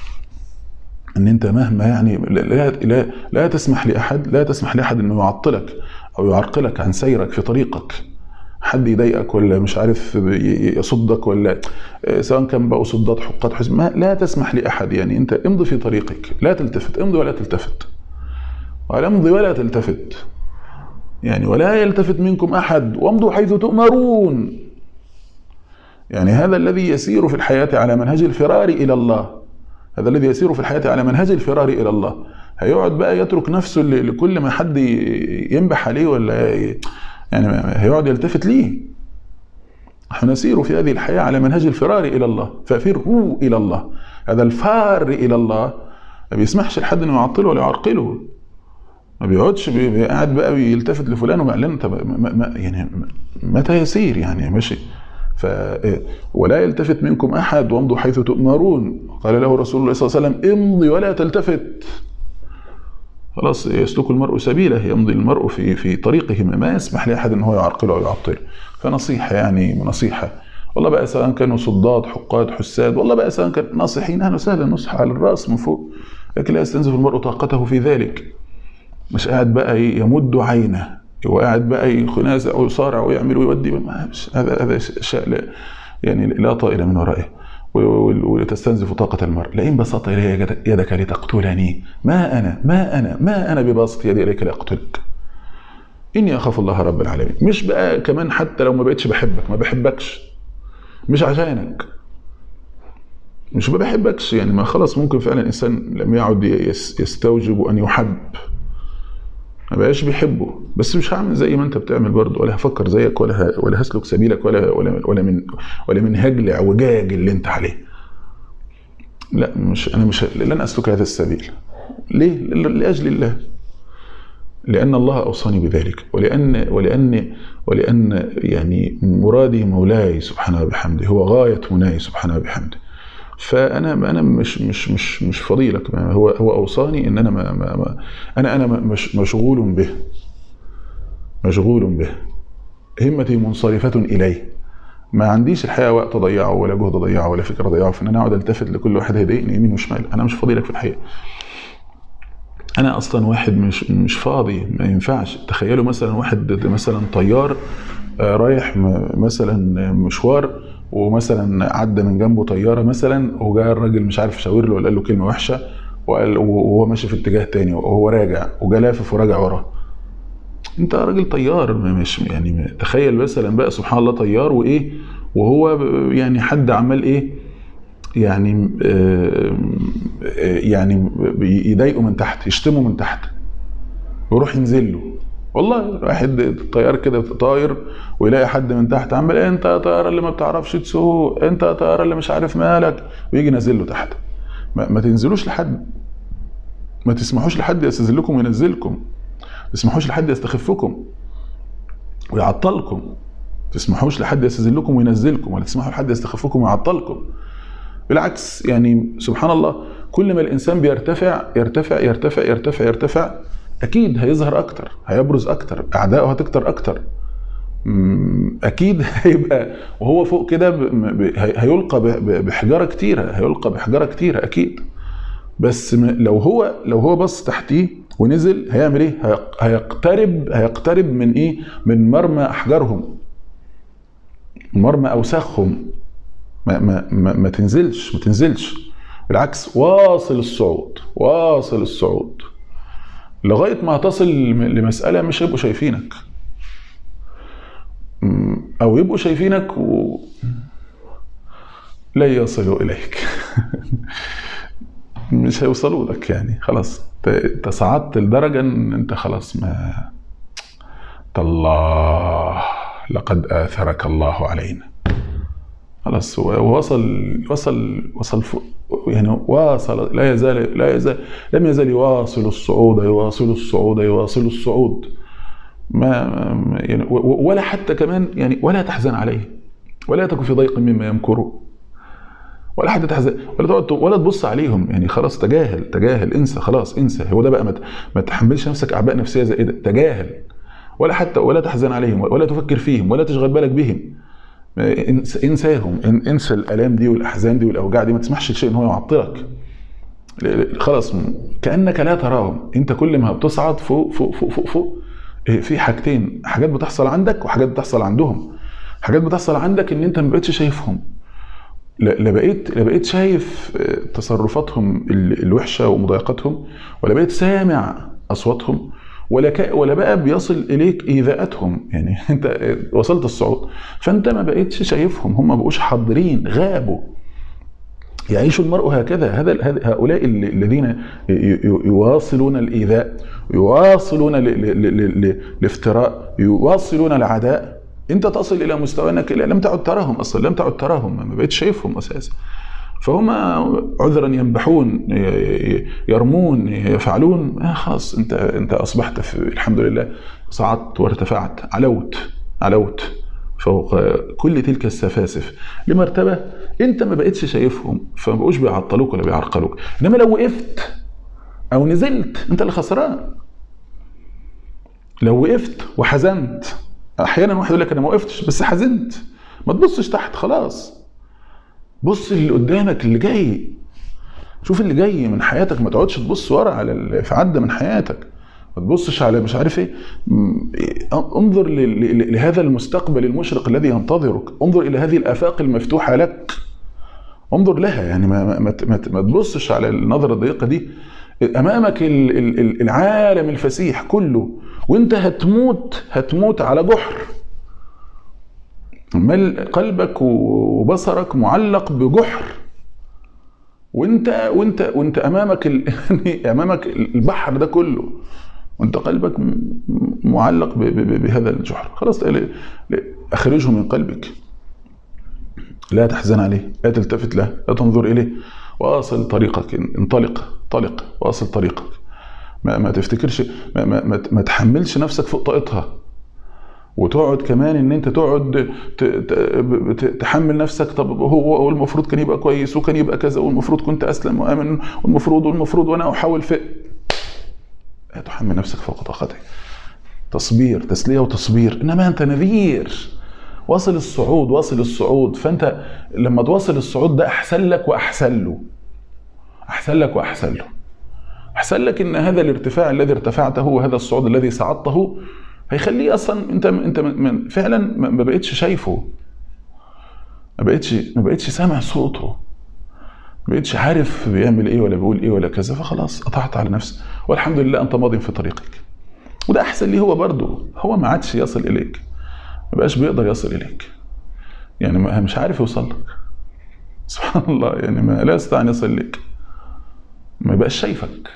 ان انت مهما يعني لا لا لا تسمح لاحد لا تسمح لاحد انه يعطلك او يعرقلك عن سيرك في طريقك حد يضايقك ولا مش عارف يصدك ولا سواء كان بقوا صدات حقات حزن ما لا تسمح لاحد يعني انت امضي في طريقك لا تلتفت امضي ولا تلتفت ولا امضي ولا تلتفت يعني ولا يلتفت منكم احد وامضوا حيث تؤمرون يعني هذا الذي يسير في الحياه على منهج الفرار الى الله هذا الذي يسير في الحياه على منهج الفرار الى الله هيقعد بقى يترك نفسه لكل ما حد ينبح عليه ولا يعني هيقعد يلتفت ليه نحن نسير في هذه الحياة على منهج الفرار إلى الله ففروا إلى الله هذا الفار إلى الله ما بيسمحش لحد إنه يعطله ولا يعرقله ما بيقعدش قاعد بقى بيلتفت لفلان ومعلن طب ما ما يعني متى يسير يعني ماشي ف ولا يلتفت منكم احد وامضوا حيث تؤمرون قال له رسول الله صلى الله عليه وسلم امضي ولا تلتفت خلاص يسلك المرء سبيله يمضي المرء في في طريقه ما يسمح لاحد ان هو يعرقله او يعطله فنصيحه يعني نصيحه والله بقى سواء كانوا صداد حقاد حساد والله بقى سواء كان ناصحين اهلا وسهلا نصح على الراس من فوق لكن لا يستنزف المرء طاقته في ذلك مش قاعد بقى يمد عينه هو قاعد بقى ينازع ويصارع ويعمل ويودي هذا هذا شيء يعني لا طائل من ورائه وتستنزف طاقة المرء لئن بسطت إلي يدك لتقتلني ما أنا ما أنا ما أنا بباسط يدي إليك لأقتلك إني أخاف الله رب العالمين مش بقى كمان حتى لو ما بقتش بحبك ما بحبكش مش عشانك مش ما بحبكش يعني ما خلاص ممكن فعلا الإنسان لم يعد يستوجب أن يحب ما بقاش بيحبه بس مش هعمل زي ما انت بتعمل برضه ولا هفكر زيك ولا ولا هسلك سبيلك ولا ولا ولا من ولا من هجل اعوجاج اللي انت عليه لا مش انا مش لن اسلك هذا السبيل ليه لاجل الله لان الله اوصاني بذلك ولان ولان ولان يعني مرادي مولاي سبحانه وبحمده هو غايه مناي سبحانه وبحمده فانا انا مش مش مش مش فضيلك هو هو اوصاني ان انا ما ما ما انا انا مش مشغول به مشغول به همتي منصرفه اليه ما عنديش الحقيقه وقت اضيعه ولا جهد اضيعه ولا فكره اضيعه في ان انا اقعد التفت لكل واحد هيضايقني يمين وشمال انا مش فضيلك في الحقيقه انا اصلا واحد مش مش فاضي ما ينفعش تخيلوا مثلا واحد مثلا طيار رايح مثلا مشوار ومثلا عدى من جنبه طياره مثلا وجاء الراجل مش عارف شاور له ولا قال له كلمه وحشه وقال وهو ماشي في اتجاه تاني وهو راجع وجا لافف وراجع وراه انت راجل طيار مش يعني تخيل مثلا بقى سبحان الله طيار وايه وهو يعني حد عمال ايه يعني يعني يضايقه من تحت يشتمه من تحت ويروح ينزل له والله واحد طيار كده طاير ويلاقي حد من تحت عمال انت يا طياره اللي ما بتعرفش تسوق انت يا طياره اللي مش عارف مالك ويجي نازل له تحت ما, ما تنزلوش لحد ما تسمحوش لحد يستذلكم وينزلكم ما تسمحوش لحد يستخفكم ويعطلكم تسمحوش لحد يستذلكم وينزلكم ولا تسمحوا لحد يستخفكم ويعطلكم بالعكس يعني سبحان الله كل ما الانسان بيرتفع يرتفع يرتفع يرتفع يرتفع اكيد هيظهر اكتر هيبرز اكتر اعدائه هتكتر اكتر مم، اكيد هيبقى وهو فوق كده ب- ب- هي- هيلقى ب- ب- بحجاره كتيره هيلقى بحجاره كتيره اكيد بس م- لو هو لو هو بص تحتيه ونزل هيعمل ايه هيق- هيقترب هيقترب من ايه من مرمى احجارهم مرمى اوساخهم ما, ما, ما, ما تنزلش ما تنزلش بالعكس واصل الصعود واصل الصعود لغايه ما هتصل لمساله مش هيبقوا شايفينك م، او يبقوا شايفينك و لا يصلوا اليك مش هيوصلوا لك يعني خلاص ت- انت صعدت لدرجه ان انت خلاص ما الله لقد اثرك الله علينا خلاص هو وصل وصل وصل فوق يعني واصل لا يزال لا يزال لم يزال يواصل الصعود يواصل الصعود يواصل الصعود ما ما- يعني و- و- ولا حتى كمان يعني ولا تحزن عليه ولا تكن في ضيق مما يمكرون ولا حد تحزن ولا تقعد ولا تبص عليهم يعني خلاص تجاهل تجاهل انسى خلاص انسى هو ده بقى ما ت- ما تحملش نفسك اعباء نفسيه زائده تجاهل ولا حتى ولا تحزن عليهم ولا تفكر فيهم ولا تشغل بالك بهم انس- انساهم ان- انسى الالام دي والاحزان دي والاوجاع دي ما تسمحش لشيء ان هو يعطلك ل- ل- خلاص م- كانك لا تراهم انت كل ما بتصعد فوق فوق فوق فوق فوق إيه، في حاجتين حاجات بتحصل عندك وحاجات بتحصل عندهم حاجات بتحصل عندك ان انت ما بقتش شايفهم لا لا بقيت لا بقيت شايف آه، تصرفاتهم ال- الوحشه ومضايقاتهم ولا بقيت سامع اصواتهم ولا ك... ولا بقى بيصل اليك ايذاءاتهم يعني انت آه، وصلت الصعود فانت ما بقيتش شايفهم هم ما بقوش حاضرين غابوا يعيش المرء هكذا هذا هذا- هؤلاء ال- الذين ي- ي- يواصلون الايذاء يواصلون ال- ال- ال- ال- الافتراء يواصلون العداء انت تصل الى مستوى انك لم تعد تراهم اصلا لم تعد تراهم ما بقتش شايفهم اساسا فهم عذرا ينبحون ي- ي- يرمون يفعلون آه خلاص انت انت اصبحت في الحمد لله صعدت وارتفعت علوت علوت فوق كل تلك السفاسف لمرتبه انت ما بقتش شايفهم فما بقوش بيعطلوك ولا بيعرقلوك انما لو وقفت او نزلت انت اللي خسران لو وقفت وحزنت احيانا واحد يقول لك انا ما وقفتش بس حزنت ما تبصش تحت خلاص بص اللي قدامك اللي جاي شوف اللي جاي من حياتك ما تقعدش تبص ورا على اللي في عدى من حياتك ما تبصش على مش عارف ايه م- انظر ل- ل- لهذا المستقبل المشرق الذي ينتظرك انظر الى هذه الافاق المفتوحه لك انظر لها يعني ما ما, ما, ت- ما, ت- ما تبصش على النظره الضيقه دي امامك ال- ال- ال- العالم الفسيح كله وانت هتموت هتموت على جحر مل قلبك وبصرك معلق بجحر وانت وانت وانت امامك ال... يعني امامك البحر ده كله وانت قلبك م- معلق ب... ب... بهذا الجحر خلاص ل... ل... اخرجه من قلبك لا تحزن عليه لا تلتفت له لا تنظر اليه واصل طريقك انطلق طلق واصل طريقك ما, ما تفتكرش ما, ما, ما, ما تحملش نفسك فوق طاقتها وتقعد كمان ان انت تقعد ت- ت- ت- تحمل نفسك طب هو هو المفروض كان يبقى كويس وكان يبقى كذا والمفروض كنت اسلم وامن والمفروض والمفروض وانا احاول في لا تحمل نفسك فوق طاقتك تصبير تسليه وتصبير انما انت نذير واصل الصعود واصل الصعود فانت لما توصل الصعود ده احسن لك واحسن له احسن لك واحسن له احسن لك ان هذا الارتفاع الذي ارتفعته وهذا الصعود الذي صعدته هيخليه اصلا انت انت من فعلا ما ما بقتش شايفه ما بقتش ما بقتش سامع صوته ما بقتش عارف بيعمل ايه ولا بيقول ايه ولا كذا فخلاص قطعت على نفسك والحمد لله انت ماض في طريقك وده احسن ليه هو برضه هو ما عادش يصل اليك ما بقاش بيقدر يصل اليك يعني ما مش عارف يوصل لك سبحان الله يعني ما لا يستطيع ان يصل لك ما بقاش شايفك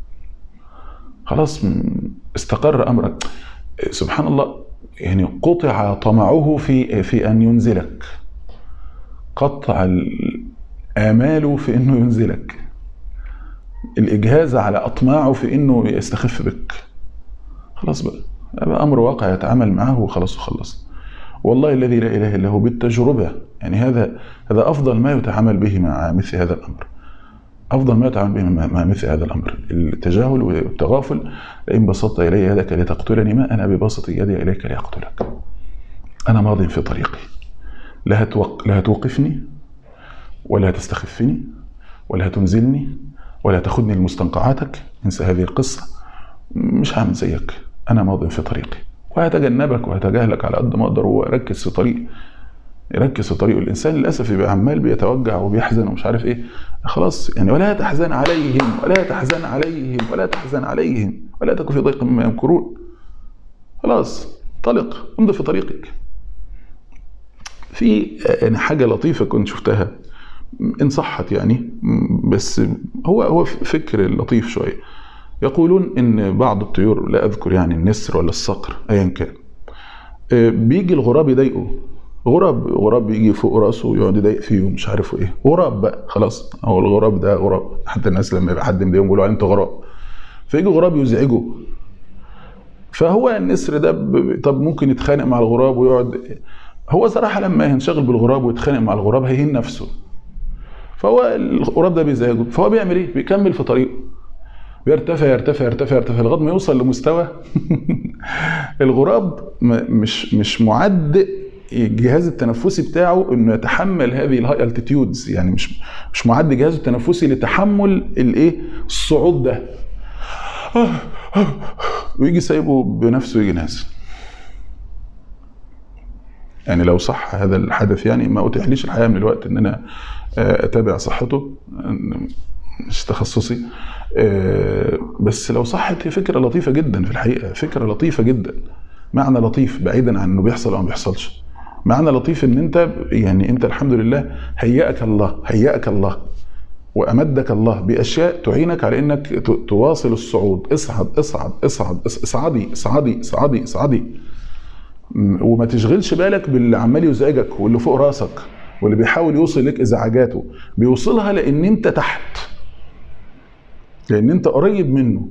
خلاص م- استقر امرك سبحان الله يعني قطع طمعه في في ان ينزلك قطع الامال في انه ينزلك الاجهاز على اطماعه في انه يستخف بك خلاص بقى بقى امر واقع يتعامل معه وخلاص وخلص والله الذي لا اله الا هو بالتجربه يعني هذا هذا افضل ما يتعامل به مع مثل هذا الامر افضل ما يتعامل به مع مع مثل هذا الامر التجاهل والتغافل لئن بسطت الي يدك لتقتلني ما انا بباسط يدي اليك لاقتلك انا ماض في طريقي لا هتوق... لا هتوقفني ولا هتستخفني ولا هتنزلني ولا تاخذني لمستنقعاتك انسى هذه القصه مش هعمل زيك انا ماض في طريقي وهتجنبك وهتجاهلك على قد ما اقدر واركز في طريقي يركز في طريقه الانسان للاسف يبقى عمال بيتوجع وبيحزن ومش عارف ايه خلاص يعني ولا تحزن عليهم ولا تحزن عليهم ولا تحزن عليهم ولا تكن في ضيق مما يمكرون خلاص انطلق امضي في طريقك في يعني حاجه لطيفه كنت شفتها ان صحت يعني بس هو هو فكر لطيف شويه يقولون ان بعض الطيور لا اذكر يعني النسر ولا الصقر ايا كان بيجي الغراب يضايقه غراب غراب يجي فوق راسه ويقعد يضايق فيه ومش عارف ايه غراب بقى خلاص هو الغراب ده غراب حتى الناس لما يبقى حد مضايقهم يقولوا عليه انت غراب فيجي غراب يزعجه فهو النسر ده ب... طب ممكن يتخانق مع الغراب ويقعد هو صراحه لما ينشغل بالغراب ويتخانق مع الغراب هيهين نفسه فهو الغراب ده بيزعجه فهو بيعمل ايه؟ بيكمل في طريقه بيرتفع يرتفع يرتفع يرتفع لغايه ما يوصل لمستوى الغراب مش مش معد الجهاز التنفسي بتاعه انه يتحمل هذه الهاي التيتيودز يعني مش مش معد جهازه التنفسي لتحمل الايه الصعود ده ويجي سايبه بنفسه يجي نازل يعني لو صح هذا الحدث يعني ما اتيحليش الحقيقه من الوقت ان انا اتابع صحته مش تخصصي بس لو صحت هي فكره لطيفه جدا في الحقيقه فكره لطيفه جدا معنى لطيف بعيدا عن انه بيحصل او ما بيحصلش معنى لطيف ان انت يعني انت الحمد لله هيأك الله هيأك الله وامدك الله باشياء تعينك على انك تواصل الصعود اصعد اصعد اصعد اصعدي اصعدي اصعدي اصعدي وما تشغلش بالك باللي عمال يزعجك واللي فوق راسك واللي بيحاول يوصل لك ازعاجاته بيوصلها لان انت تحت لان انت قريب منه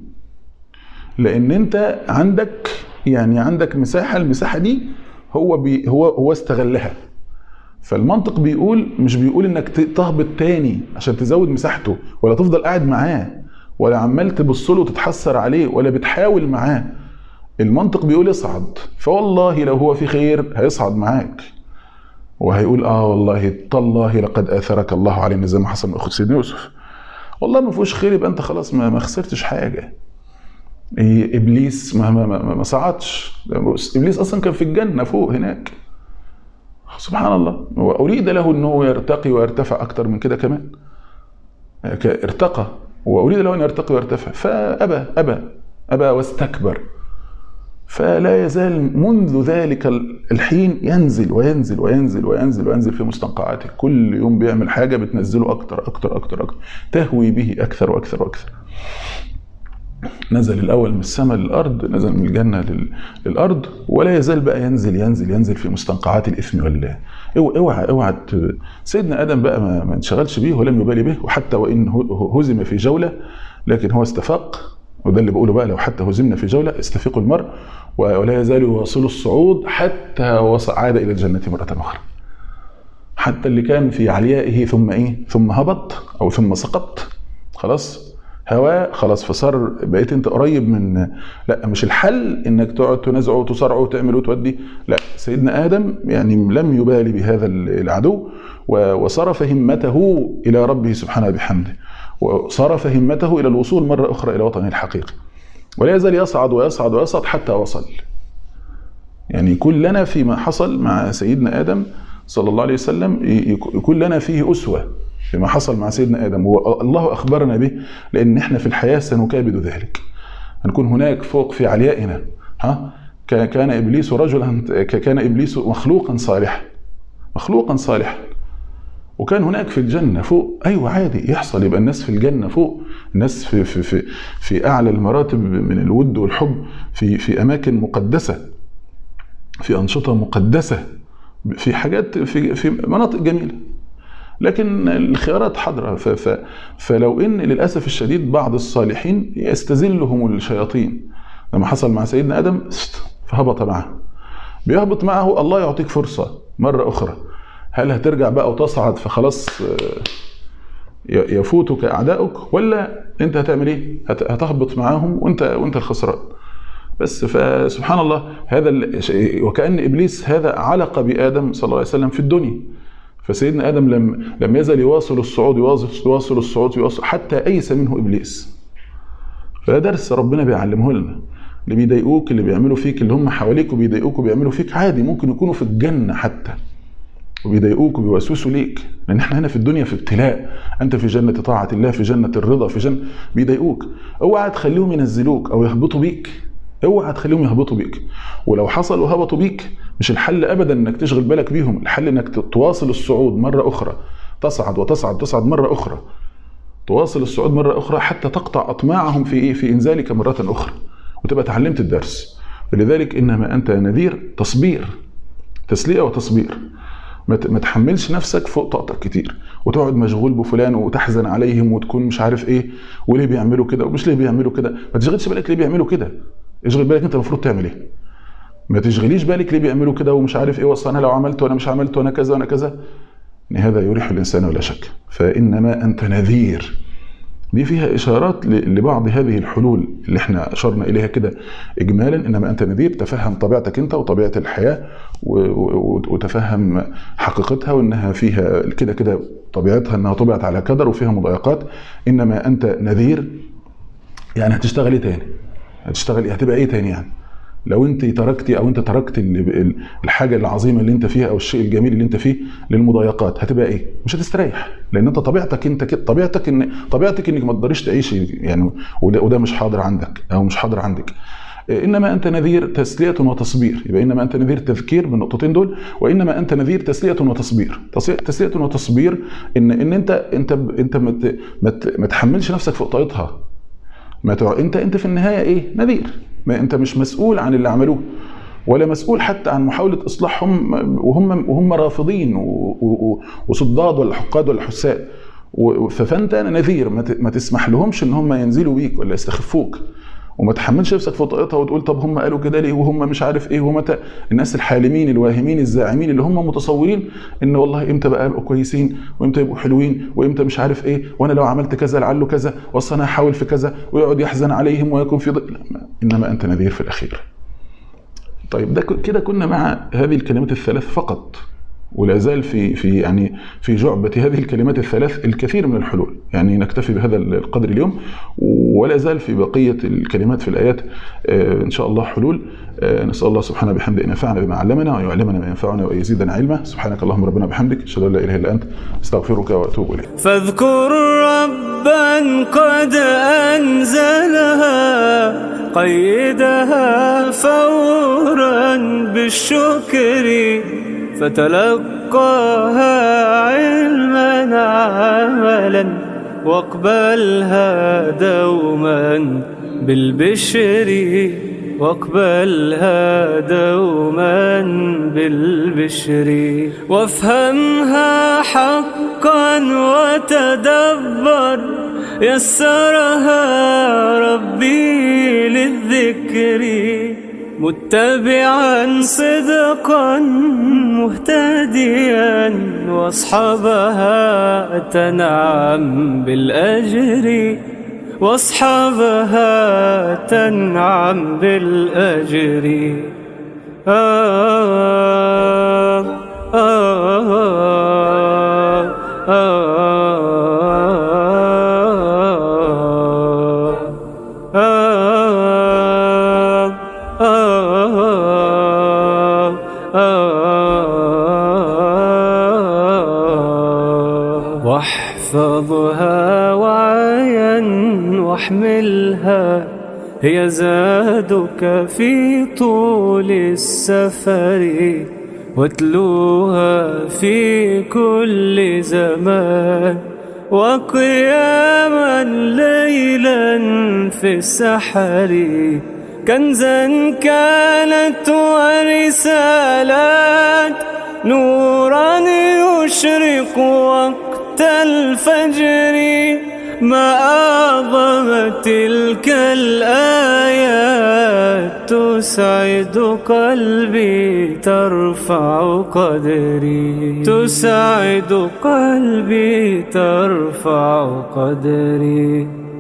لان انت عندك يعني عندك مساحه المساحه دي هو بي هو هو استغلها فالمنطق بيقول مش بيقول انك تهبط تاني عشان تزود مساحته ولا تفضل قاعد معاه ولا عمال تبص له وتتحسر عليه ولا بتحاول معاه المنطق بيقول اصعد فوالله لو هو في خير هيصعد معاك وهيقول اه والله تالله لقد اثرك الله علينا زي ما حصل مع اخت سيدنا يوسف والله ما فيهوش خير يبقى انت خلاص ما, ما خسرتش حاجه إيه ابليس ما ما ما, ما صعدش ابليس اصلا كان في الجنه فوق هناك سبحان الله واريد له انه يرتقي ويرتفع اكتر من كده كمان ارتقى واريد له ان يرتقي ويرتفع فابى ابى ابى واستكبر فلا يزال منذ ذلك الحين ينزل وينزل وينزل وينزل وينزل في مستنقعاته كل يوم بيعمل حاجه بتنزله اكتر اكتر اكتر اكتر تهوي به اكثر واكثر واكثر نزل الاول من السماء للارض نزل من الجنه للارض ولا يزال بقى ينزل ينزل ينزل في مستنقعات الاثم والله اوعى اوعى سيدنا ادم بقى ما انشغلش به ولم يبالي به وحتى وان هزم في جوله لكن هو استفاق وده اللي بقوله بقى لو حتى هزمنا في جوله استفيق المرء ولا يزال يواصل الصعود حتى عاد الى الجنه مره اخرى. حتى اللي كان في عليائه ثم ايه؟ ثم هبط او ثم سقط خلاص هواء خلاص فصار بقيت انت قريب من لا مش الحل انك تقعد تنازعه وتصارعه وتعمل وتودي لا سيدنا ادم يعني لم يبالي بهذا العدو وصرف همته الى ربه سبحانه بحمده وصرف همته الى الوصول مره اخرى الى وطنه الحقيقي ولا يزال يصعد ويصعد ويصعد حتى وصل يعني يكون لنا فيما حصل مع سيدنا ادم صلى الله عليه وسلم يكون لنا فيه اسوه فيما حصل مع سيدنا ادم والله اخبرنا به لان احنا في الحياه سنكابد ذلك هنكون هناك فوق في عليائنا ها كان ابليس رجلا كان ابليس مخلوقا صالحا مخلوقا صالحا وكان هناك في الجنة فوق أيوة عادي يحصل يبقى الناس في الجنة فوق الناس في في في في أعلى المراتب من الود والحب في في أماكن مقدسة في أنشطة مقدسة في حاجات في في مناطق جميلة لكن الخيارات حاضرة فلو إن للأسف الشديد بعض الصالحين يستذلهم الشياطين لما حصل مع سيدنا آدم فهبط معه بيهبط معه الله يعطيك فرصة مرة أخرى هل هترجع بقى وتصعد فخلاص آه، ي- يفوتك أعدائك ولا أنت هتعمل إيه؟ هت- هتهبط معاهم وأنت وأنت الخسران بس فسبحان الله هذا ال- وكأن إبليس هذا علق بآدم صلى الله عليه وسلم في الدنيا فسيدنا آدم لم لم يزل يواصل الصعود يواصل يواصل الصعود يواصل حتى أيس منه إبليس فده درس ربنا بيعلمه لنا اللي بيضايقوك اللي بيعملوا فيك اللي هم حواليك وبيضايقوك وبيعملوا فيك عادي ممكن يكونوا في الجنة حتى وبيضايقوك وبيوسوسوا ليك لان احنا هنا في الدنيا في ابتلاء انت في جنه طاعه الله في جنه الرضا في جنه بيضايقوك اوعى تخليهم ينزلوك او يهبطوا بيك اوعى تخليهم يهبطوا بيك ولو حصل وهبطوا بيك مش الحل ابدا انك تشغل بالك بيهم الحل انك تواصل الصعود مره اخرى تصعد وتصعد تصعد مره اخرى تواصل الصعود مره اخرى حتى تقطع اطماعهم في ايه في انزالك مره اخرى وتبقى اتعلمت الدرس فلذلك انما انت نذير تصبير تسليه وتصبير ما ت- ما تحملش نفسك فوق طاقتك كتير وتقعد مشغول بفلان وتحزن عليهم وتكون مش عارف ايه وليه بيعملوا كده ومش ليه بيعملوا كده ما تشغلش بالك ليه بيعملوا كده اشغل بالك انت المفروض تعمل ايه ما تشغليش بالك ليه بيعملوا كده ومش عارف ايه وصل انا لو عملت وانا مش عملت وانا كذا وانا كذا ان هذا يريح الانسان ولا شك فانما انت نذير دي فيها اشارات ل- لبعض هذه الحلول اللي احنا اشرنا اليها كده اجمالا انما انت نذير تفهم طبيعتك انت وطبيعه الحياه و- و- وتفهم حقيقتها وانها فيها كده كده طبيعتها انها طبعت على كدر وفيها مضايقات انما انت نذير يعني هتشتغل ايه تاني؟ هتشتغل ايه؟ هتبقى ايه تاني يعني؟ لو انت تركتي او انت تركت ال- الحاجه العظيمه اللي انت فيها او الشيء الجميل اللي انت فيه للمضايقات هتبقى ايه؟ مش هتستريح لان انت طبيعتك انت كده طبيعتك ان طبيعتك انك ما تقدريش تعيشي يعني وده, وده مش حاضر عندك او مش حاضر عندك. انما انت نذير تسليه وتصبير يبقى انما انت نذير تذكير بالنقطتين دول وانما انت نذير تسليه وتصبير تسليه تسلية وتصبير ان ان انت انت انت ما ت- ما ت- ما تحملش نفسك فوق طاقتها ما تع... انت انت في النهايه ايه؟ نذير ما انت مش مسؤول عن اللي عملوه ولا مسؤول حتى عن محاوله اصلاحهم وهم وهم رافضين و... و... وصداد ولا حقاد ولا حساد و... فانت نذير ما, ت... ما تسمح لهمش ان هم ينزلوا بيك ولا يستخفوك وما تحملش نفسك فوق طاقتها وتقول طب هم قالوا كده ليه وهم مش عارف ايه ومتى الناس الحالمين الواهمين الزاعمين اللي هم متصورين ان والله امتى بقى يبقوا كويسين وامتى يبقوا حلوين وامتى مش عارف ايه وانا لو عملت كذا لعله كذا واصل انا هحاول في كذا ويقعد يحزن عليهم ويكون في ض... لا، ما- انما انت نذير في الاخير. طيب ده ك- كده كنا مع هذه الكلمات الثلاث فقط ولا زال في في يعني في جعبة هذه الكلمات الثلاث الكثير من الحلول، يعني نكتفي بهذا القدر اليوم ولا زال في بقية الكلمات في الآيات آه، إن شاء الله حلول آه، نسأل الله سبحانه بحمده أن ينفعنا بما علمنا ويعلمنا ما ينفعنا ويزيدنا علما سبحانك اللهم ربنا بحمدك أشهد أن لا إله إلا أنت أستغفرك وأتوب إليك فاذكر ربا قد أنزلها قيدها فورا بالشكر فتلقاها علما عملا واقبلها دوما بالبشر واقبلها دوما بالبشر وافهمها حقا وتدبر يسرها ربي للذكر متبعا صدقا مهتديا واصحابها تنعم بالاجر واصحابها تنعم بالاجر آه آه آه آه آه آه واحفظها وعيا واحملها هي زادك في طول السفر واتلوها في كل زمان وقياما ليلا في السحر كنزا كانت ورسالات نورا يشرق وقت الفجر ما أعظم تلك الآيات تسعد قلبي ترفع قدري تسعد قلبي ترفع قدري